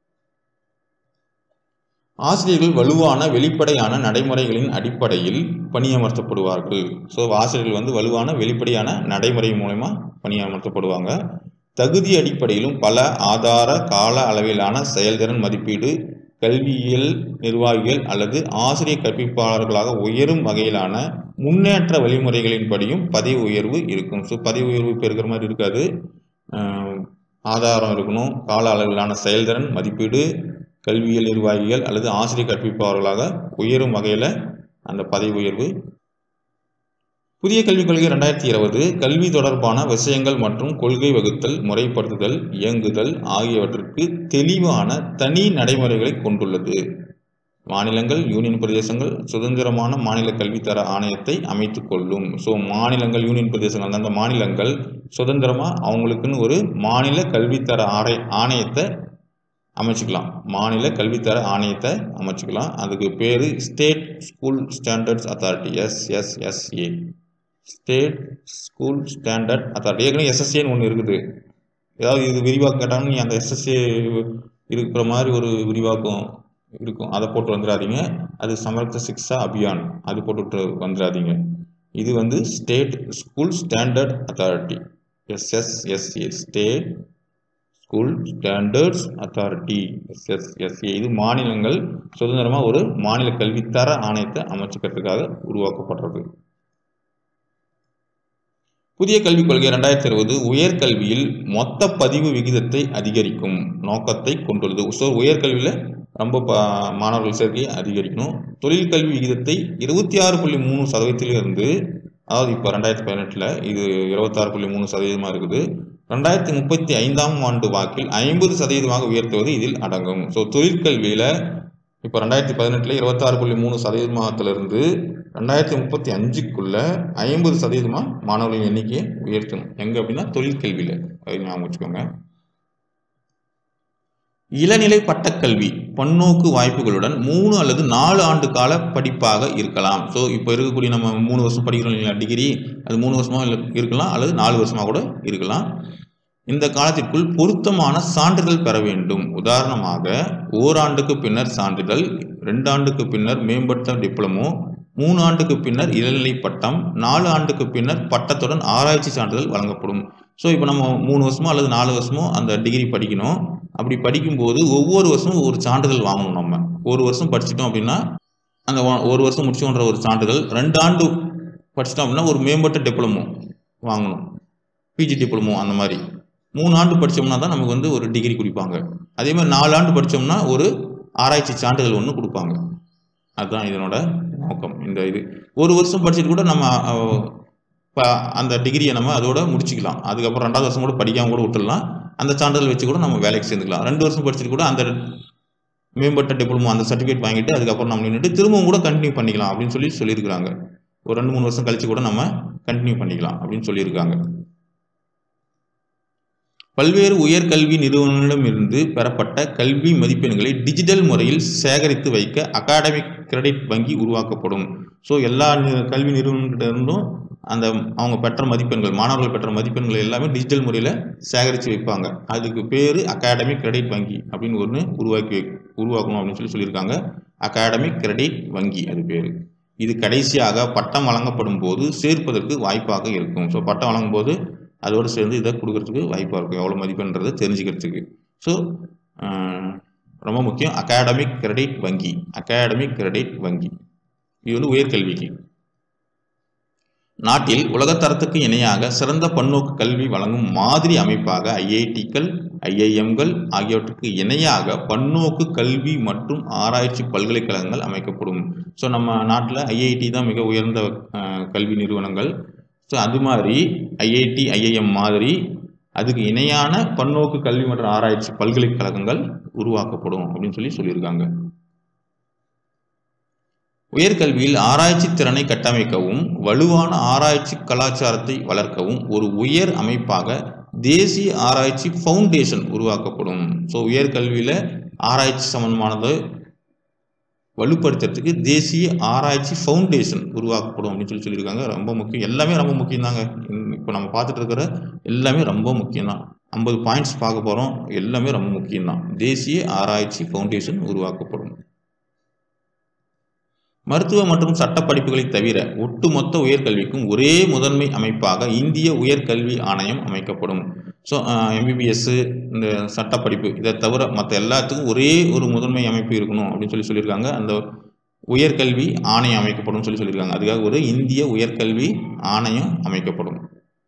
ஆசிரியர்கள் வலுவான வெளிப்படையான நடைமுறைகளின் அடிப்படையில் பணியமர்த்தப்படுவார்கள் ஸோ ஆசிரியர்கள் வந்து வலுவான வெளிப்படையான நடைமுறை மூலமா பணியமர்த்தப்படுவாங்க தகுதி அடிப்படையிலும் பல ஆதார கால அளவிலான செயல்திறன் மதிப்பீடு கல்வியியல் நிர்வாகிகள் அல்லது ஆசிரியர் கற்பிப்பாளர்களாக உயரும் வகையிலான முன்னேற்ற வழிமுறைகளின்படியும் பதவி உயர்வு இருக்கும் ஸோ பதவி உயர்வு இப்போ இருக்கிற மாதிரி இருக்காது ஆதாரம் இருக்கணும் கால அளவிலான செயல்திறன் மதிப்பீடு கல்வியியல் நிர்வாகிகள் அல்லது ஆசிரியர் கற்பிப்பவர்களாக உயரும் வகையில் அந்த பதவி உயர்வு புதிய கல்விக் கொள்கை ரெண்டாயிரத்தி இருபது கல்வி தொடர்பான விஷயங்கள் மற்றும் கொள்கை வகுத்தல் முறைப்படுத்துதல் இயங்குதல் ஆகியவற்றிற்கு தெளிவான தனி நடைமுறைகளை கொண்டுள்ளது மாநிலங்கள் யூனியன் பிரதேசங்கள் சுதந்திரமான மாநில கல்வித்தர ஆணையத்தை அமைத்துக் கொள்ளும் ஸோ மாநிலங்கள் யூனியன் பிரதேசங்கள் அந்தந்த மாநிலங்கள் சுதந்திரமாக அவங்களுக்குன்னு ஒரு மாநில கல்வித்தர ஆணை ஆணையத்தை அமைச்சுக்கலாம் மாநில கல்வித்தர ஆணையத்தை அமைச்சுக்கலாம் அதுக்கு பேர் state school standards authority SSSA state school standard authority ஏற்கனவே எஸ்எஸ்ஏன்னு ஒன்று இருக்குது ஏதாவது இது விரிவாக்கம் கேட்டாலும் நீ அந்த எஸ்எஸ்ஏ இருக்கிற மாதிரி ஒரு விரிவாக்கம் இருக்கும் அதை போட்டு வந்துடாதீங்க அது சமர்த்த சிக்ஷா அபியான் அது போட்டுட்டு வந்துடாதீங்க இது வந்து state school standard authority SSSA state school standards authority SSSA இது மாநிலங்கள் சுதந்திரமாக ஒரு மாநில கல்வித்தர ஆணையத்தை அமைச்சுக்கிறதுக்காக உருவாக்கப்படுறது புதிய கல்விக் கொள்கை ரெண்டாயிரத்தி இருபது உயர்கல்வியில் மொத்த பதிவு விகிதத்தை அதிகரிக்கும் நோக்கத்தை கொண்டுள்ளது ஸோ உயர்கல்வியில் ரொம்ப ப மாணவர்கள் சேர்க்கையை அதிகரிக்கணும் தொழில் கல்வி விகிதத்தை இருபத்தி ஆறு புள்ளி மூணு சதவீதத்திலிருந்து அதாவது இப்போ ரெண்டாயிரத்தி பதினெட்டில் இது இருபத்தாறு புள்ளி மூணு சதவீதமாக இருக்குது ரெண்டாயிரத்தி முப்பத்தி ஐந்தாம் ஆண்டு வாக்கில் ஐம்பது சதவீதமாக உயர்த்துவது இதில் அடங்கும் ஸோ தொழிற்கல்வியில் இப்போ ரெண்டாயிரத்தி பதினெட்டில் இருபத்தாறு புள்ளி மூணு சதவீதமாகத்திலிருந்து ரெண்டாயிரத்தி முப்பத்தி அஞ்சுக்குள்ள ஐம்பது சதவீதமாக மாணவர்களின் எண்ணிக்கையை உயர்த்தணும் எங்கே அப்படின்னா தொழிற்கல்வியில் அது ஞாபகம் வச்சுக்கோங்க இளநிலை பட்டக்கல்வி பன்னோக்கு வாய்ப்புகளுடன் மூணு அல்லது நாலு ஆண்டு கால படிப்பாக இருக்கலாம் ஸோ இப்போ இருக்கக்கூடிய நம்ம மூணு வருஷம் படிக்கிறோம் இல்லைங்களா டிகிரி அது மூணு வருஷமாக இருக்கலாம் அல்லது நாலு வருஷமாக கூட இருக்கலாம் இந்த காலத்திற்குள் பொருத்தமான சான்றிதழ் பெற வேண்டும் உதாரணமாக ஓராண்டுக்கு பின்னர் சான்றிதழ் ரெண்டு ஆண்டுக்கு பின்னர் மேம்பட்ட டிப்ளமோ மூணு ஆண்டுக்கு பின்னர் இளநிலை பட்டம் நாலு ஆண்டுக்கு பின்னர் பட்டத்துடன் ஆராய்ச்சி சான்றிதழ் வழங்கப்படும் ஸோ இப்போ நம்ம மூணு வருஷமோ அல்லது நாலு வருஷமோ அந்த டிகிரி படிக்கணும் அப்படி படிக்கும்போது ஒவ்வொரு வருஷமும் ஒரு சான்றிதழ் வாங்கணும் நம்ம ஒரு வருஷம் படிச்சிட்டோம் அப்படின்னா அந்த ஒ- ஒரு வருஷம் முடிச்சோன்ற ஒரு சான்றிதழ் ரெண்டு ஆண்டு படிச்சிட்டோம் அப்படின்னா ஒரு மேம்பட்ட டிப்ளமோ வாங்கணும் பிஜி டிப்ளமோ அந்த மாதிரி மூணு ஆண்டு படித்தோம்னா தான் நமக்கு வந்து ஒரு டிகிரி கொடுப்பாங்க அதே மாதிரி நாலு ஆண்டு படித்தோம்னா ஒரு ஆராய்ச்சி சான்றிதழ் ஒன்று கொடுப்பாங்க அதுதான் இதனோட நோக்கம் இந்த இது ஒரு வருஷம் படிச்சுட்டு கூட நம்ம அஹ், ப- அந்த டிகிரியை நம்ம அதோட முடிச்சுக்கலாம் அதுக்கப்புறம் ரெண்டாவது வருஷம் கூட படிக்காம கூட விட்டுடலாம் அந்த சான்றிதழ் வச்சு கூட நம்ம வேலைக்கு சேர்ந்துக்கலாம் ரெண்டு வருஷம் படிச்சுட்டு கூட அந்த மேம்பட்ட டிப்ளமோ அந்த சர்டிஃபிகேட் வாங்கிட்டு அதுக்கப்புறம் நம்ம நின்றுட்டு திரும்பவும் கூட கண்டினியூ பண்ணிக்கலாம் அப்படின்னு சொல்லி சொல்லியிருக்கிறாங்க ஒரு ரெண்டு மூணு வருஷம் கழிச்சு கூட நம்ம கண்டினியூ பண்ணிக்கலாம் அப்படின்னு சொல்லியிருக்காங்க பல்வேறு உயர்கல்வி நிறுவனங்களிடமிருந்து பெறப்பட்ட கல்வி மதிப்பெண்களை டிஜிட்டல் முறையில் சேகரித்து வைக்க அகாடமிக் கிரெடிட் வங்கி உருவாக்கப்படும் ஸோ எல்லா நி- கல்வி நிறுவனங்கிட்ட இருந்தும் அந்த அவங்க பெற்ற மதிப்பெண்கள் மாணவர்கள் பெற்ற மதிப்பெண்கள் எல்லாமே டிஜிட்டல் முறையில் சேகரித்து வைப்பாங்க அதுக்கு பேர் அகாடமிக் கிரெடிட் வங்கி அப்படின்னு ஒன்று உருவாக்கி வை- உருவாக்கணும் அப்படின்னு சொல்லி சொல்லியிருக்காங்க அகாடமிக் கிரெடிட் வங்கி அது பேர் இது கடைசியாக பட்டம் வழங்கப்படும் போது சேர்ப்பதற்கு வாய்ப்பாக இருக்கும் ஸோ பட்டம் வழங்கும் போது அதோடு சேர்ந்து இதை கொடுக்கறதுக்கு வாய்ப்பாக இருக்கும் எவ்வளோ மதிப்பெண்ன்றதை தெரிஞ்சுக்கிறதுக்கு ஸோ ரொம்ப முக்கியம் அகாடமிக் கிரெடிட் வங்கி அகாடமிக் கிரெடிட் வங்கி இது வந்து உயர்கல்விக்கு நாட்டில் உலகத்தரத்துக்கு இணையாக சிறந்த பன்னோக்கு கல்வி வழங்கும் மாதிரி அமைப்பாக ஐஐடிக்கள் ஐஐஎம்கள் ஆகியவற்றுக்கு இணையாக பன்னோக்கு கல்வி மற்றும் ஆராய்ச்சி பல்கலைக்கழகங்கள் அமைக்கப்படும் ஸோ நம்ம நாட்டில் ஐஐடி தான் மிக உயர்ந்த அஹ், கல்வி நிறுவனங்கள் ஸோ அது மாதிரி ஐஐடி ஐஐஎம் மாதிரி அதுக்கு இணையான பன்னோக்கு கல்வி மற்றும் ஆராய்ச்சி பல்கலைக்கழகங்கள் உருவாக்கப்படும் அப்படின்னு சொல்லி சொல்லியிருக்காங்க உயர்கல்வியில் ஆராய்ச்சி திறனை கட்டமைக்கவும் வலுவான ஆராய்ச்சி கலாச்சாரத்தை வளர்க்கவும் ஒரு உயர் அமைப்பாக தேசிய ஆராய்ச்சி ஃபவுண்டேஷன் உருவாக்கப்படும் ஸோ உயர்கல்வியில் ஆராய்ச்சி சம்பந்தமானது வலுப்படுத்துறதுக்கு தேசிய ஆராய்ச்சி ஃபவுண்டேஷன் உருவாக்கப்படும் அப்படின்னு சொல்லி சொல்லியிருக்காங்க ரொம்ப முக்கியம் எல்லாமே ரொம்ப முக்கியம் தாங்க இப்போ நம்ம பார்த்துட்டு இருக்கிற எல்லாமே ரொம்ப முக்கியம் தான் ஐம்பது பாயிண்ட்ஸ் பார்க்க போகிறோம் எல்லாமே ரொம்ப முக்கியம் தான் தேசிய ஆராய்ச்சி ஃபவுண்டேஷன் உருவாக்கப்படும் மருத்துவ மற்றும் சட்ட படிப்புகளை தவிர ஒட்டுமொத்த உயர்கல்விக்கும் ஒரே முதன்மை அமைப்பாக இந்திய உயர்கல்வி ஆணையம் அமைக்கப்படும் ஸோ எம்பிபிஎஸ் இந்த சட்ட படிப்பு இதை தவிர மற்ற எல்லாத்துக்கும் ஒரே ஒரு முதன்மை அமைப்பு இருக்கணும் அப்படின்னு சொல்லி சொல்லியிருக்காங்க அந்த உயர்கல்வி ஆணையம் அமைக்கப்படும் சொல்லி சொல்லியிருக்காங்க அதுக்காக ஒரு இந்திய உயர்கல்வி ஆணையம் அமைக்கப்படும்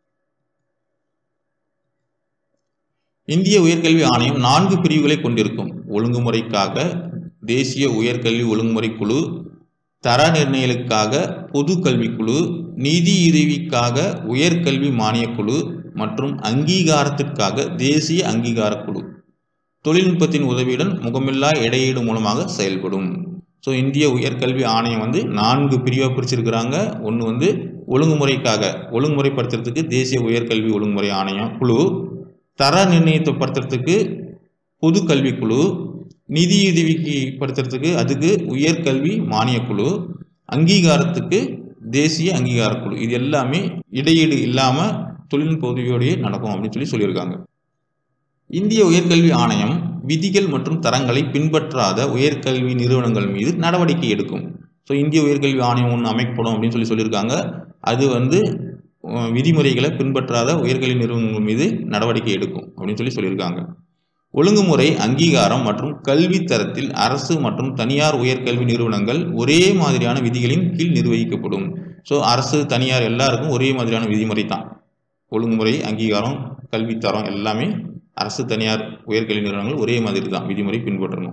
இந்திய உயர்கல்வி ஆணையம் நான்கு பிரிவுகளை கொண்டிருக்கும் ஒழுங்குமுறைக்காக தேசிய உயர்கல்வி ஒழுங்குமுறை குழு தர நிர்ணயலுக்காக பொது கல்விக்குழு நிதியுதவிக்காக உயர்கல்வி மானியக் குழு மற்றும் அங்கீகாரத்திற்காக தேசிய அங்கீகார குழு தொழில்நுட்பத்தின் உதவியுடன் முகமில்லா இடையீடு மூலமாக செயல்படும் ஸோ இந்திய உயர்கல்வி ஆணையம் வந்து நான்கு பிரிவாக பிரிச்சிருக்கிறாங்க ஒன்று வந்து ஒழுங்குமுறைக்காக ஒழுங்குமுறைப்படுத்துறதுக்கு தேசிய உயர்கல்வி ஒழுங்குமுறை ஆணையம் குழு தர நிர்ணயத்தை படுத்துறதுக்கு பொது கல்விக்குழு நிதியுதவிக்கு படுத்துறதுக்கு அதுக்கு உயர்கல்வி மானியக் குழு அங்கீகாரத்துக்கு தேசிய அங்கீகார குழு இது எல்லாமே இடையீடு இல்லாமல் தொழில்நுட்ப உதவியோடையே நடக்கும் அப்படின்னு சொல்லி சொல்லியிருக்காங்க இந்திய உயர்கல்வி ஆணையம் விதிகள் மற்றும் தரங்களை பின்பற்றாத உயர்கல்வி நிறுவனங்கள் மீது நடவடிக்கை எடுக்கும் ஸோ இந்திய உயர்கல்வி ஆணையம் ஒன்று அமைக்கப்படும் அப்படின்னு சொல்லி சொல்லியிருக்காங்க அது வந்து அஹ், விதிமுறைகளை பின்பற்றாத உயர்கல்வி நிறுவனங்கள் மீது நடவடிக்கை எடுக்கும் அப்படின்னு சொல்லி சொல்லியிருக்காங்க ஒழுங்குமுறை அங்கீகாரம் மற்றும் கல்வி தரத்தில் அரசு மற்றும் தனியார் உயர்கல்வி நிறுவனங்கள் ஒரே மாதிரியான விதிகளின் கீழ் நிர்வகிக்கப்படும் ஸோ அரசு தனியார் எல்லாருக்கும் ஒரே மாதிரியான விதிமுறை தான் ஒழுங்குமுறை அங்கீகாரம் கல்வித்தரம் எல்லாமே அரசு தனியார் உயர்கல்வி நிறுவனங்கள் ஒரே மாதிரி தான் விதிமுறை பின்பற்றணும்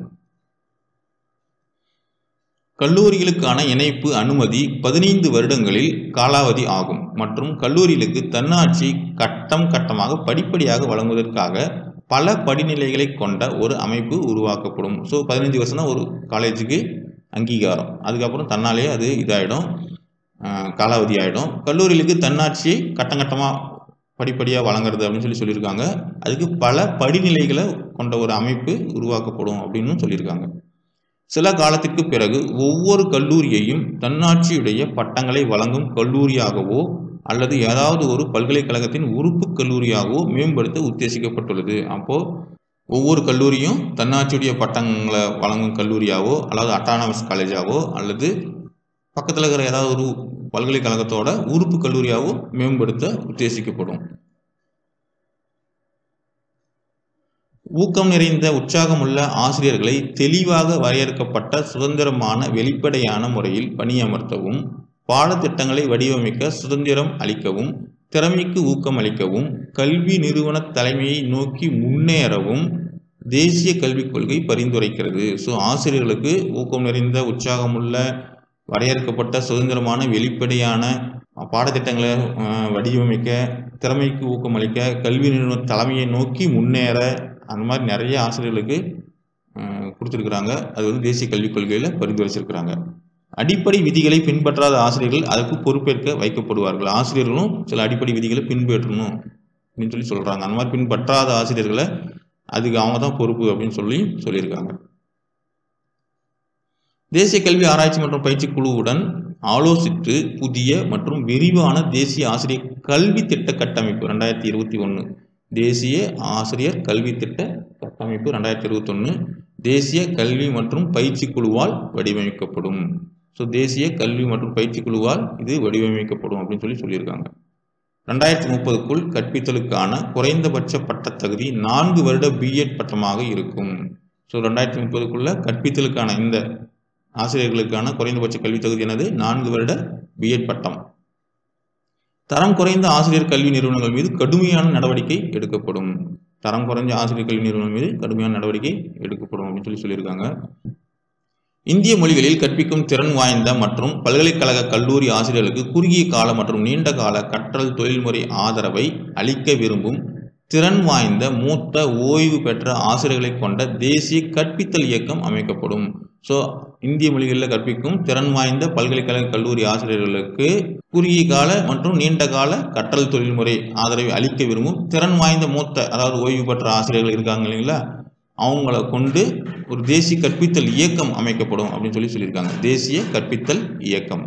கல்லூரிகளுக்கான இணைப்பு அனுமதி பதினைந்து வருடங்களில் காலாவதி ஆகும் மற்றும் கல்லூரிகளுக்கு தன்னாட்சி கட்டம் கட்டமாக படிப்படியாக வழங்குவதற்காக பல படிநிலைகளை கொண்ட ஒரு அமைப்பு உருவாக்கப்படும் ஸோ பதினஞ்சு வருஷம் தான் ஒரு காலேஜுக்கு அங்கீகாரம் அதுக்கப்புறம் தன்னாலே அது இதாகிடும் காலாவதி ஆகிடும் கல்லூரிகளுக்கு தன்னாட்சியை கட்டம் கட்டமாக படிப்படியாக வழங்குறது அப்படின்னு சொல்லி சொல்லியிருக்காங்க அதுக்கு பல படிநிலைகளை கொண்ட ஒரு அமைப்பு உருவாக்கப்படும் அப்படின்னு சொல்லியிருக்காங்க சில காலத்திற்கு பிறகு ஒவ்வொரு கல்லூரியையும் தன்னாட்சியுடைய பட்டங்களை வழங்கும் கல்லூரியாகவோ அல்லது ஏதாவது ஒரு பல்கலைக்கழகத்தின் உறுப்பு கல்லூரியாகவோ மேம்படுத்த உத்தேசிக்கப்பட்டுள்ளது அப்போது ஒவ்வொரு கல்லூரியும் தன்னாட்சியுடைய பட்டங்களை வழங்கும் கல்லூரியாவோ அல்லது அட்டானமஸ் காலேஜாவோ அல்லது பக்கத்தில் இருக்கிற ஏதாவது ஒரு பல்கலைக்கழகத்தோட உறுப்பு கல்லூரியாவோ மேம்படுத்த உத்தேசிக்கப்படும் ஊக்கம் நிறைந்த உற்சாகமுள்ள ஆசிரியர்களை தெளிவாக வரையறுக்கப்பட்ட சுதந்திரமான வெளிப்படையான முறையில் பணியமர்த்தவும் பாடத்திட்டங்களை வடிவமைக்க சுதந்திரம் அளிக்கவும் திறமைக்கு ஊக்கம் அளிக்கவும் கல்வி நிறுவன தலைமையை நோக்கி முன்னேறவும் தேசிய கல்விக் கொள்கை பரிந்துரைக்கிறது ஸோ ஆசிரியர்களுக்கு ஊக்கம் நிறைந்த உற்சாகமுள்ள வரையறுக்கப்பட்ட சுதந்திரமான வெளிப்படையான பாடத்திட்டங்களை அஹ், வடிவமைக்க திறமைக்கு ஊக்கமளிக்க கல்வி நிறுவன தலைமையை நோக்கி முன்னேற அந்த மாதிரி நிறைய ஆசிரியர்களுக்கு அஹ், கொடுத்திருக்கிறாங்க அது வந்து தேசிய கல்விக் கொள்கையில் பரிந்துரைச்சிருக்கிறாங்க அடிப்படை விதிகளை பின்பற்றாத ஆசிரியர்கள் அதற்கு பொறுப்பேற்க வைக்கப்படுவார்கள் ஆசிரியர்களும் சில அடிப்படை விதிகளை பின்பற்றணும் அப்படின்னு சொல்லி சொல்கிறாங்க அந்த மாதிரி பின்பற்றாத ஆசிரியர்களை அதுக்கு அவங்க தான் பொறுப்பு அப்படின்னு சொல்லி சொல்லியிருக்காங்க தேசிய கல்வி ஆராய்ச்சி மற்றும் பயிற்சி குழுவுடன் ஆலோசித்து புதிய மற்றும் விரிவான தேசிய ஆசிரியர் கல்வி திட்ட கட்டமைப்பு ரெண்டாயிரத்தி இருபத்தி ஒன்று தேசிய ஆசிரியர் கல்வி திட்ட கட்டமைப்பு ரெண்டாயிரத்தி இருபத்தொன்று தேசிய கல்வி மற்றும் பயிற்சி குழுவால் வடிவமைக்கப்படும் ஸோ தேசிய கல்வி மற்றும் பயிற்சி குழுவால் இது வடிவமைக்கப்படும் அப்படின்னு சொல்லி சொல்லியிருக்காங்க ரெண்டாயிரத்தி முப்பதுக்குள் கற்பித்தலுக்கான குறைந்தபட்ச பட்டத் தகுதி நான்கு வருட பிஎட் பட்டமாக இருக்கும் ஸோ ரெண்டாயிரத்தி முப்பதுக்குள்ள கற்பித்தலுக்கான இந்த ஆசிரியர்களுக்கான குறைந்தபட்ச கல்வி தகுதி என்னது நான்கு வருட பிஎட் பட்டம் தரம் குறைந்த ஆசிரியர் கல்வி நிறுவனங்கள் மீது கடுமையான நடவடிக்கை எடுக்கப்படும் தரம் குறைஞ்ச ஆசிரியர் கல்வி நிறுவனங்கள் மீது கடுமையான நடவடிக்கை எடுக்கப்படும் அப்படின்னு சொல்லி சொல்லியிருக்காங்க இந்திய மொழிகளில் கற்பிக்கும் திறன் வாய்ந்த மற்றும் பல்கலைக்கழக கல்லூரி ஆசிரியர்களுக்கு குறுகிய கால மற்றும் நீண்ட கால கற்றல் தொழில்முறை ஆதரவை அளிக்க விரும்பும் திறன் வாய்ந்த மூத்த ஓய்வு பெற்ற ஆசிரியர்களை கொண்ட தேசிய கற்பித்தல் இயக்கம் அமைக்கப்படும் ஸோ இந்திய மொழிகளில் கற்பிக்கும் திறன் வாய்ந்த பல்கலைக்கழக கல்லூரி ஆசிரியர்களுக்கு குறுகிய கால மற்றும் நீண்ட கால கற்றல் தொழில்முறை ஆதரவை அளிக்க விரும்பும் திறன் வாய்ந்த மூத்த அதாவது ஓய்வு பெற்ற ஆசிரியர்கள் இருக்காங்க இல்லைங்களா அவங்கள கொண்டு ஒரு தேசிய கற்பித்தல் இயக்கம் அமைக்கப்படும் அப்படின்னு சொல்லி சொல்லியிருக்காங்க தேசிய கற்பித்தல் இயக்கம்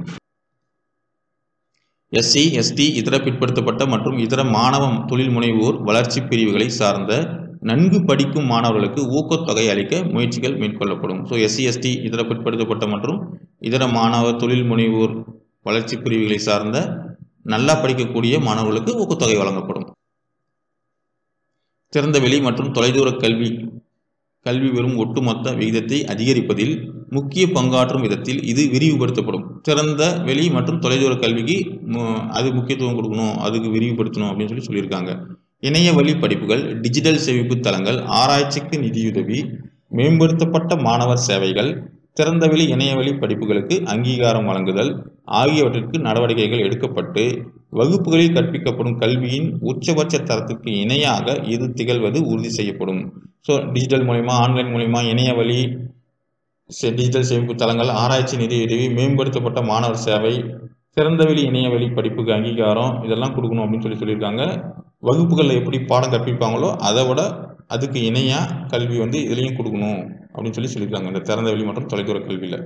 எஸ்சி எஸ்டி இதர பிற்படுத்தப்பட்ட மற்றும் இதர மாணவ தொழில் முனைவோர் வளர்ச்சி பிரிவுகளை சார்ந்த நன்கு படிக்கும் மாணவர்களுக்கு ஊக்கத்தொகை அளிக்க முயற்சிகள் மேற்கொள்ளப்படும் ஸோ எஸ்சி எஸ்டி இதர பிற்படுத்தப்பட்ட மற்றும் இதர மாணவ தொழில் முனைவோர் வளர்ச்சி பிரிவுகளை சார்ந்த நல்லா படிக்கக்கூடிய மாணவர்களுக்கு ஊக்கத்தொகை வழங்கப்படும் திறந்தவெளி மற்றும் தொலைதூர கல்வி கல்வி பெறும் ஒட்டுமொத்த விகிதத்தை அதிகரிப்பதில் முக்கிய பங்காற்றும் விதத்தில் இது விரிவுபடுத்தப்படும் திறந்த வெளி மற்றும் தொலைதூர கல்விக்கு மு- அது முக்கியத்துவம் கொடுக்கணும் அதுக்கு விரிவுபடுத்தணும் அப்படின்னு சொல்லி சொல்லியிருக்காங்க இணைய வழி படிப்புகள் டிஜிட்டல் சேமிப்பு தளங்கள் ஆராய்ச்சிக்கு நிதியுதவி மேம்படுத்தப்பட்ட மாணவர் சேவைகள் திறந்தவெளி இணையவழி படிப்புகளுக்கு அங்கீகாரம் வழங்குதல் ஆகியவற்றிற்கு நடவடிக்கைகள் எடுக்கப்பட்டு வகுப்புகளில் கற்பிக்கப்படும் கல்வியின் உச்சபட்ச தரத்துக்கு இணையாக இது திகழ்வது உறுதி செய்யப்படும் ஸோ டிஜிட்டல் மூலிமா ஆன்லைன் மூலிமா இணைய வழி செ- டிஜிட்டல் சேமிப்பு தளங்கள் ஆராய்ச்சி நிதியுதவி மேம்படுத்தப்பட்ட மாணவர் சேவை திறந்தவெளி இணையவழி படிப்புக்கு அங்கீகாரம் இதெல்லாம் கொடுக்கணும் அப்படின்னு சொல்லி சொல்லியிருக்காங்க வகுப்புகளில் எப்படி பாடம் கற்பிப்பாங்களோ அதை விட அதுக்கு இணையாக கல்வி வந்து இதுலேயும் கொடுக்கணும் அப்படின்னு சொல்லி சொல்லியிருக்காங்க இந்த திறந்தவெளி மற்றும் தொலைதூர கல்வியில்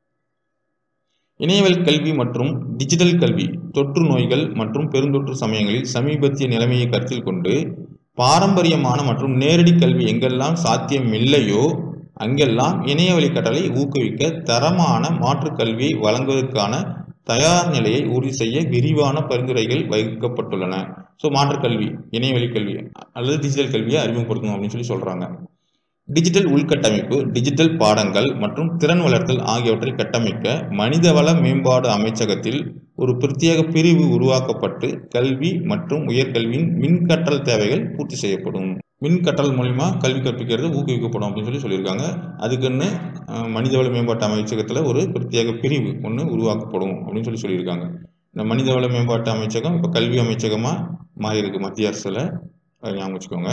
இணையவழி கல்வி மற்றும் டிஜிட்டல் கல்வி தொற்று நோய்கள் மற்றும் பெருந்தொற்று சமயங்களில் சமீபத்திய நிலைமையை கருத்தில் கொண்டு பாரம்பரியமான மற்றும் நேரடி கல்வி எங்கெல்லாம் சாத்தியம் இல்லையோ அங்கெல்லாம் இணையவழி கற்றலை ஊக்குவிக்க தரமான மாற்றுக் கல்வியை வழங்குவதற்கான தயார் நிலையை உறுதி செய்ய விரிவான பரிந்துரைகள் வகுக்கப்பட்டுள்ளன ஸோ மாற்றுக் கல்வி இணையவழி கல்வி அல்லது டிஜிட்டல் கல்வியை அறிமுகப்படுத்தணும் அப்படின்னு சொல்லி சொல்றாங்க டிஜிட்டல் உள்கட்டமைப்பு டிஜிட்டல் பாடங்கள் மற்றும் திறன் வளர்த்தல் ஆகியவற்றை கட்டமைக்க மனிதவள மேம்பாடு அமைச்சகத்தில் ஒரு பிரத்யேக பிரிவு உருவாக்கப்பட்டு கல்வி மற்றும் உயர்கல்வியின் மின்கற்றல் தேவைகள் பூர்த்தி செய்யப்படும் மின்கற்றல் மூலிமா கல்வி கற்பிக்கிறது ஊக்குவிக்கப்படும் அப்படின்னு சொல்லி சொல்லியிருக்காங்க அதுக்குன்னு அஹ், மனிதவள மேம்பாட்டு அமைச்சகத்தில் ஒரு பிரத்யேக பிரிவு ஒன்று உருவாக்கப்படும் அப்படின்னு சொல்லி சொல்லியிருக்காங்க இந்த மனிதவள மேம்பாட்டு அமைச்சகம் இப்போ கல்வி அமைச்சகமாக மாறி இருக்கு மத்திய அரசில் அதை ஞாபகம் வச்சுக்கோங்க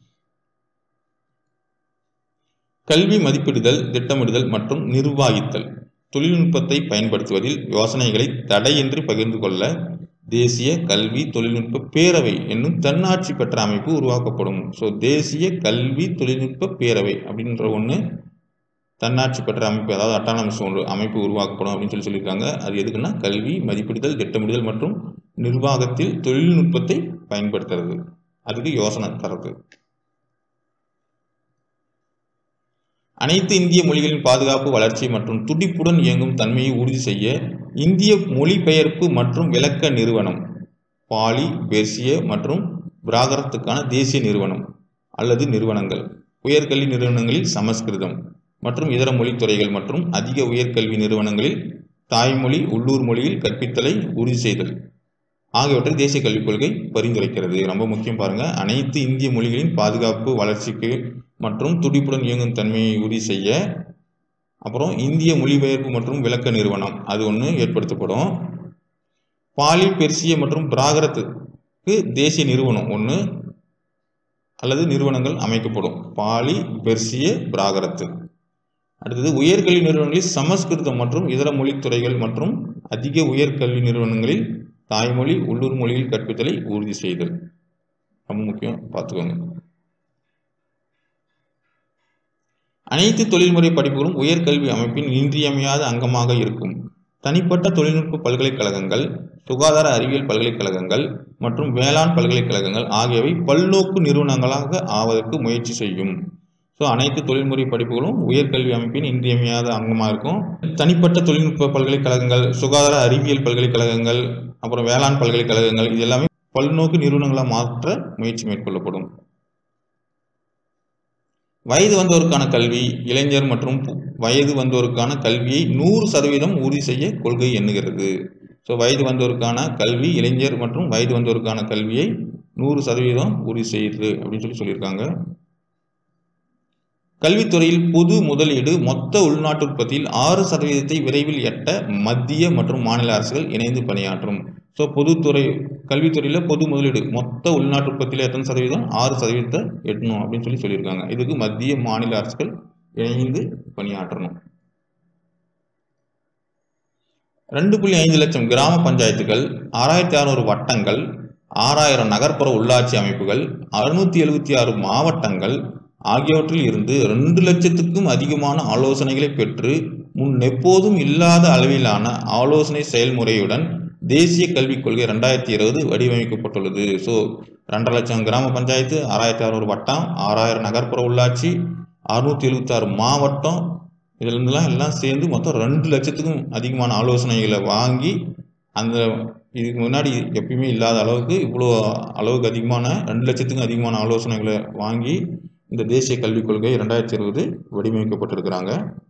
கல்வி மதிப்பிடுதல் திட்டமிடுதல் மற்றும் நிர்வாகித்தல் தொழில்நுட்பத்தை பயன்படுத்துவதில் யோசனைகளை தடையின்றி பகிர்ந்து கொள்ள தேசிய கல்வி தொழில்நுட்ப பேரவை என்னும் தன்னாட்சி பெற்ற அமைப்பு உருவாக்கப்படும் ஸோ தேசிய கல்வி தொழில்நுட்ப பேரவை அப்படின்ற ஒன்று தன்னாட்சி பெற்ற அமைப்பு அதாவது அட்டானமஸ் ஒன்று அமைப்பு உருவாக்கப்படும் அப்படின்னு சொல்லி சொல்லியிருக்காங்க அது எதுக்குன்னா கல்வி மதிப்பிடுதல் திட்டமிடுதல் மற்றும் நிர்வாகத்தில் தொழில்நுட்பத்தை பயன்படுத்துறது அதுக்கு யோசனை தரது அனைத்து இந்திய மொழிகளின் பாதுகாப்பு வளர்ச்சி மற்றும் துடிப்புடன் இயங்கும் தன்மையை உறுதி செய்ய இந்திய மொழிபெயர்ப்பு மற்றும் விளக்க நிறுவனம் பாலி பெர்சிய மற்றும் பிராகரத்துக்கான தேசிய நிறுவனம் அல்லது நிறுவனங்கள் உயர்கல்வி நிறுவனங்களில் சமஸ்கிருதம் மற்றும் இதர மொழித்துறைகள் மற்றும் அதிக உயர்கல்வி நிறுவனங்களில் தாய்மொழி உள்ளூர் மொழியில் கற்பித்தலை உறுதி செய்தல் ஆகியவற்றை தேசிய கல்விக் கொள்கை பரிந்துரைக்கிறது ரொம்ப முக்கியம் பாருங்க அனைத்து இந்திய மொழிகளின் பாதுகாப்பு வளர்ச்சிக்கு மற்றும் துடிப்புடன் இயங்கும் தன்மையை உறுதி செய்ய அப்புறம் இந்திய மொழிபெயர்ப்பு மற்றும் விளக்க நிறுவனம் அது ஒன்று ஏற்படுத்தப்படும் பாலி பெர்சிய மற்றும் பிராகரத்துக்கு தேசிய நிறுவனம் ஒன்று அல்லது நிறுவனங்கள் அமைக்கப்படும் பாலி பெர்சிய பிராகரத்து அடுத்தது உயர்கல்வி நிறுவனங்களில் சமஸ்கிருதம் மற்றும் இதர மொழித்துறைகள் மற்றும் அதிக உயர்கல்வி நிறுவனங்களில் தாய்மொழி உள்ளூர் மொழியில் கற்பித்தலை உறுதி செய்தல் ரொம்ப முக்கியம் பார்த்துக்கோங்க அனைத்து தொழில்முறை படிப்புகளும் உயர்கல்வி அமைப்பின் இன்றியமையாத அங்கமாக இருக்கும் தனிப்பட்ட தொழில்நுட்ப பல்கலைக்கழகங்கள் சுகாதார அறிவியல் பல்கலைக்கழகங்கள் மற்றும் வேளாண் பல்கலைக்கழகங்கள் ஆகியவை பல்நோக்கு நிறுவனங்களாக ஆவதற்கு முயற்சி செய்யும் ஸோ அனைத்து தொழில்முறை படிப்புகளும் உயர்கல்வி அமைப்பின் இன்றியமையாத அங்கமாக இருக்கும் தனிப்பட்ட தொழில்நுட்ப பல்கலைக்கழகங்கள் சுகாதார அறிவியல் பல்கலைக்கழகங்கள் அப்புறம் வேளாண் பல்கலைக்கழகங்கள் இது எல்லாமே பல்நோக்கு நிறுவனங்களாக மாற்ற முயற்சி மேற்கொள்ளப்படும் வயது வந்தோருக்கான கல்வி இளைஞர் மற்றும் வயது வந்தோருக்கான கல்வியை நூறு சதவீதம் உறுதி செய்ய கொள்கை எண்ணுகிறது ஸோ வயது வந்தோருக்கான கல்வி இளைஞர் மற்றும் வயது வந்தோருக்கான கல்வியை நூறு சதவீதம் உறுதி செய்யுது அப்படின்னு சொல்லி சொல்லியிருக்காங்க கல்வித்துறையில் பொது முதலீடு மொத்த உள்நாட்டு உற்பத்தியில் ஆறு சதவீதத்தை விரைவில் எட்ட மத்திய மற்றும் மாநில அரசுகள் இணைந்து பணியாற்றும் ஸோ பொதுத்துறை கல்வித்துறையில் பொது முதலீடு மொத்த உள்நாட்டு உற்பத்தியில் எத்தனை சதவீதம் ஆறு சதவீதத்தை எட்டணும் அப்படின்னு சொல்லி சொல்லியிருக்காங்க இதுக்கு மத்திய மாநில அரசுகள் இணைந்து பணியாற்றணும் ரெண்டு புள்ளி ஐந்து லட்சம் கிராம பஞ்சாயத்துகள் ஆறாயிரத்தி அறுநூறு வட்டங்கள் ஆறாயிரம் நகர்ப்புற உள்ளாட்சி அமைப்புகள் அறுநூத்தி எழுபத்தி ஆறு மாவட்டங்கள் ஆகியவற்றில் இருந்து ரெண்டு லட்சத்துக்கும் அதிகமான ஆலோசனைகளை பெற்று முன் எப்போதும் இல்லாத அளவிலான ஆலோசனை செயல்முறையுடன் தேசிய கல்விக் கொள்கை ரெண்டாயிரத்தி இருபது வடிவமைக்கப்பட்டுள்ளது ஸோ ரெண்டரை லட்சம் கிராம பஞ்சாயத்து ஆறாயிரத்தி அறுநூறு வட்டம் ஆறாயிரம் நகர்ப்புற உள்ளாட்சி அறுநூத்தி எழுபத்தி ஆறு மாவட்டம் இதுலேருந்துலாம் எல்லாம் சேர்ந்து மொத்தம் ரெண்டு லட்சத்துக்கும் அதிகமான ஆலோசனைகளை வாங்கி அந்த இதுக்கு முன்னாடி எப்பயுமே இல்லாத அளவுக்கு இவ்வளோ அளவுக்கு அதிகமான ரெண்டு லட்சத்துக்கும் அதிகமான ஆலோசனைகளை வாங்கி இந்த தேசிய கல்விக் கொள்கை ரெண்டாயிரத்தி இருபது வடிவமைக்கப்பட்டிருக்கிறாங்க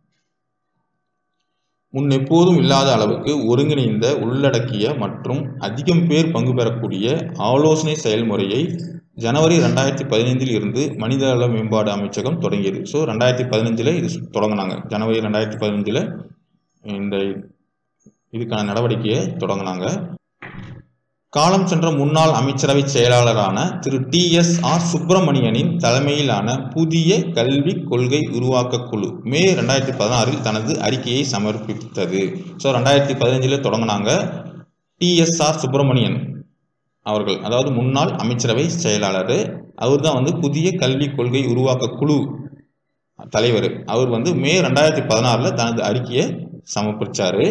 முன் எப்போதும் இல்லாத அளவுக்கு ஒருங்கிணைந்த உள்ளடக்கிய மற்றும் அதிகம் பேர் பங்கு பெறக்கூடிய ஆலோசனை செயல்முறையை ஜனவரி ரெண்டாயிரத்தி பதினைந்தில் இருந்து மனிதவள மேம்பாடு அமைச்சகம் தொடங்கியது ஸோ ரெண்டாயிரத்தி பதினஞ்சில் இது தொடங்கினாங்க ஜனவரி ரெண்டாயிரத்தி பதினஞ்சில் இந்த இதுக்கான நடவடிக்கையை தொடங்கினாங்க காலம் சென்ற முன்னாள் அமைச்சரவை செயலாளரான திரு டி எஸ் ஆர் சுப்பிரமணியனின் தலைமையிலான புதிய கல்வி கொள்கை உருவாக்க குழு மே ரெண்டாயிரத்தி பதினாறில் தனது அறிக்கையை சமர்ப்பித்தது ஸோ ரெண்டாயிரத்தி பதினஞ்சில் தொடங்கினாங்க டிஎஸ்ஆர் சுப்பிரமணியன் அவர்கள் அதாவது முன்னாள் அமைச்சரவை செயலாளர் அவர் தான் வந்து புதிய கல்விக் கொள்கை உருவாக்க குழு தலைவர் அவர் வந்து மே ரெண்டாயிரத்தி பதினாறில் தனது அறிக்கையை சமர்ப்பிச்சாரு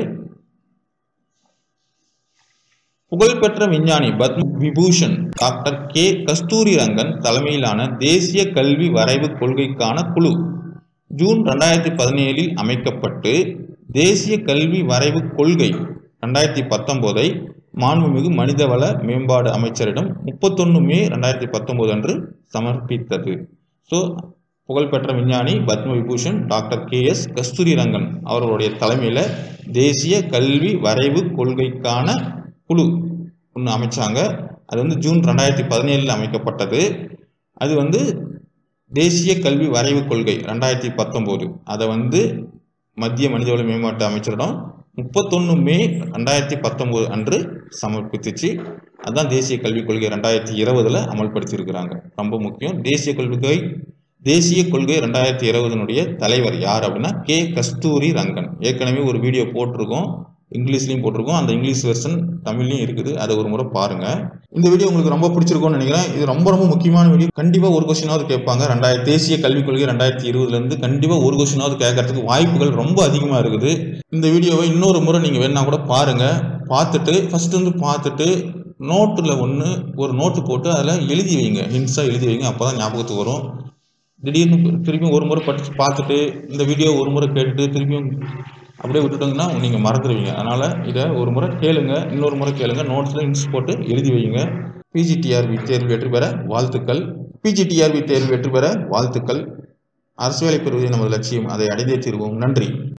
புகழ்பெற்ற விஞ்ஞானி பத்ம விபூஷன் டாக்டர் கே கஸ்தூரி ரங்கன் தலைமையிலான தேசிய கல்வி வரைவு கொள்கைக்கான குழு ஜூன் ரெண்டாயிரத்தி பதினேழில் அமைக்கப்பட்டு தேசிய கல்வி வரைவு கொள்கை ரெண்டாயிரத்தி பத்தொம்போதை மாண்புமிகு மனிதவள மேம்பாடு அமைச்சரிடம் முப்பத்தொன்று மே ரெண்டாயிரத்தி பத்தொம்போது அன்று சமர்ப்பித்தது ஸோ புகழ்பெற்ற விஞ்ஞானி Padma Vibhushan doctor K S Kasturi Rangan அவர்களுடைய தலைமையில் தேசிய கல்வி வரைவு கொள்கைக்கான குழு ஒன்று அமைச்சாங்க அது வந்து ஜூன் ரெண்டாயிரத்தி பதினேழில் அமைக்கப்பட்டது அது வந்து தேசிய கல்வி வரைவு கொள்கை ரெண்டாயிரத்தி பத்தொம்போது அதை வந்து மத்திய மனிதவள மேம்பாட்டு அமைச்சரிடம் முப்பத்தொன்று மே ரெண்டாயிரத்தி பத்தொம்போது அன்று சமர்ப்பித்துச்சு அதுதான் தேசிய கல்விக் கொள்கை ரெண்டாயிரத்தி இருபதில் அமல்படுத்தியிருக்கிறாங்க ரொம்ப முக்கியம் தேசிய கொள்கை தேசிய கொள்கை ரெண்டாயிரத்தி இருபதனுடைய தலைவர் யார் அப்படின்னா கே கஸ்தூரி ரங்கன் ஏற்கனவே ஒரு வீடியோ போட்டிருக்கோம் இங்கிலீஷ்லையும் போட்டிருக்கோம் அந்த இங்கிலீஷ் வெர்ஷன் தமிழ்லையும் இருக்குது அதை ஒரு முறை பாருங்க இந்த வீடியோ உங்களுக்கு ரொம்ப பிடிச்சிருக்கும்னு நினைக்கிறேன் இது ரொம்ப ரொம்ப முக்கியமான வீடியோ கண்டிப்பாக ஒரு கொஸ்டினாவது கேட்பாங்க ரெண்டாயிரத்தி தேசிய கல்விக் கொள்கை ரெண்டாயிரத்தி இருபதுலேருந்து கண்டிப்பாக ஒரு கொஸ்டினாவது கேட்கறதுக்கு வாய்ப்புகள் ரொம்ப அதிகமாக இருக்குது இந்த வீடியோவை இன்னொரு முறை நீங்கள் வேணா கூட பாருங்க பார்த்துட்டு ஃபர்ஸ்ட் வந்து பார்த்துட்டு நோட்டில் ஒன்று ஒரு நோட்டு போட்டு அதில் எழுதி வைங்க ஹின்ஸாக எழுதி வைங்க அப்போ தான் ஞாபகத்துக்கு வரும் திடீர்னு திருப்பியும் ஒரு முறை படித்து பார்த்துட்டு இந்த வீடியோ ஒரு முறை கேட்டுட்டு திருப்பியும் அப்படியே விட்டுட்டோங்கன்னா நீங்கள் மறந்துடுவீங்க அதனால் இதை ஒரு முறை கேளுங்க இன்னொரு முறை கேளுங்க நோட்ஸில் ஹின்ஸ் போட்டு எழுதி வைங்க பிஜிடிஆர்பி தேர்வு வெற்றி பெற வாழ்த்துக்கள் பிஜிடிஆர்பி தேர்வு வெற்றி பெற வாழ்த்துக்கள் அரசு வேலை பெறுவதே நமது லட்சியம் அதை அடைந்தே தீர்வோம் நன்றி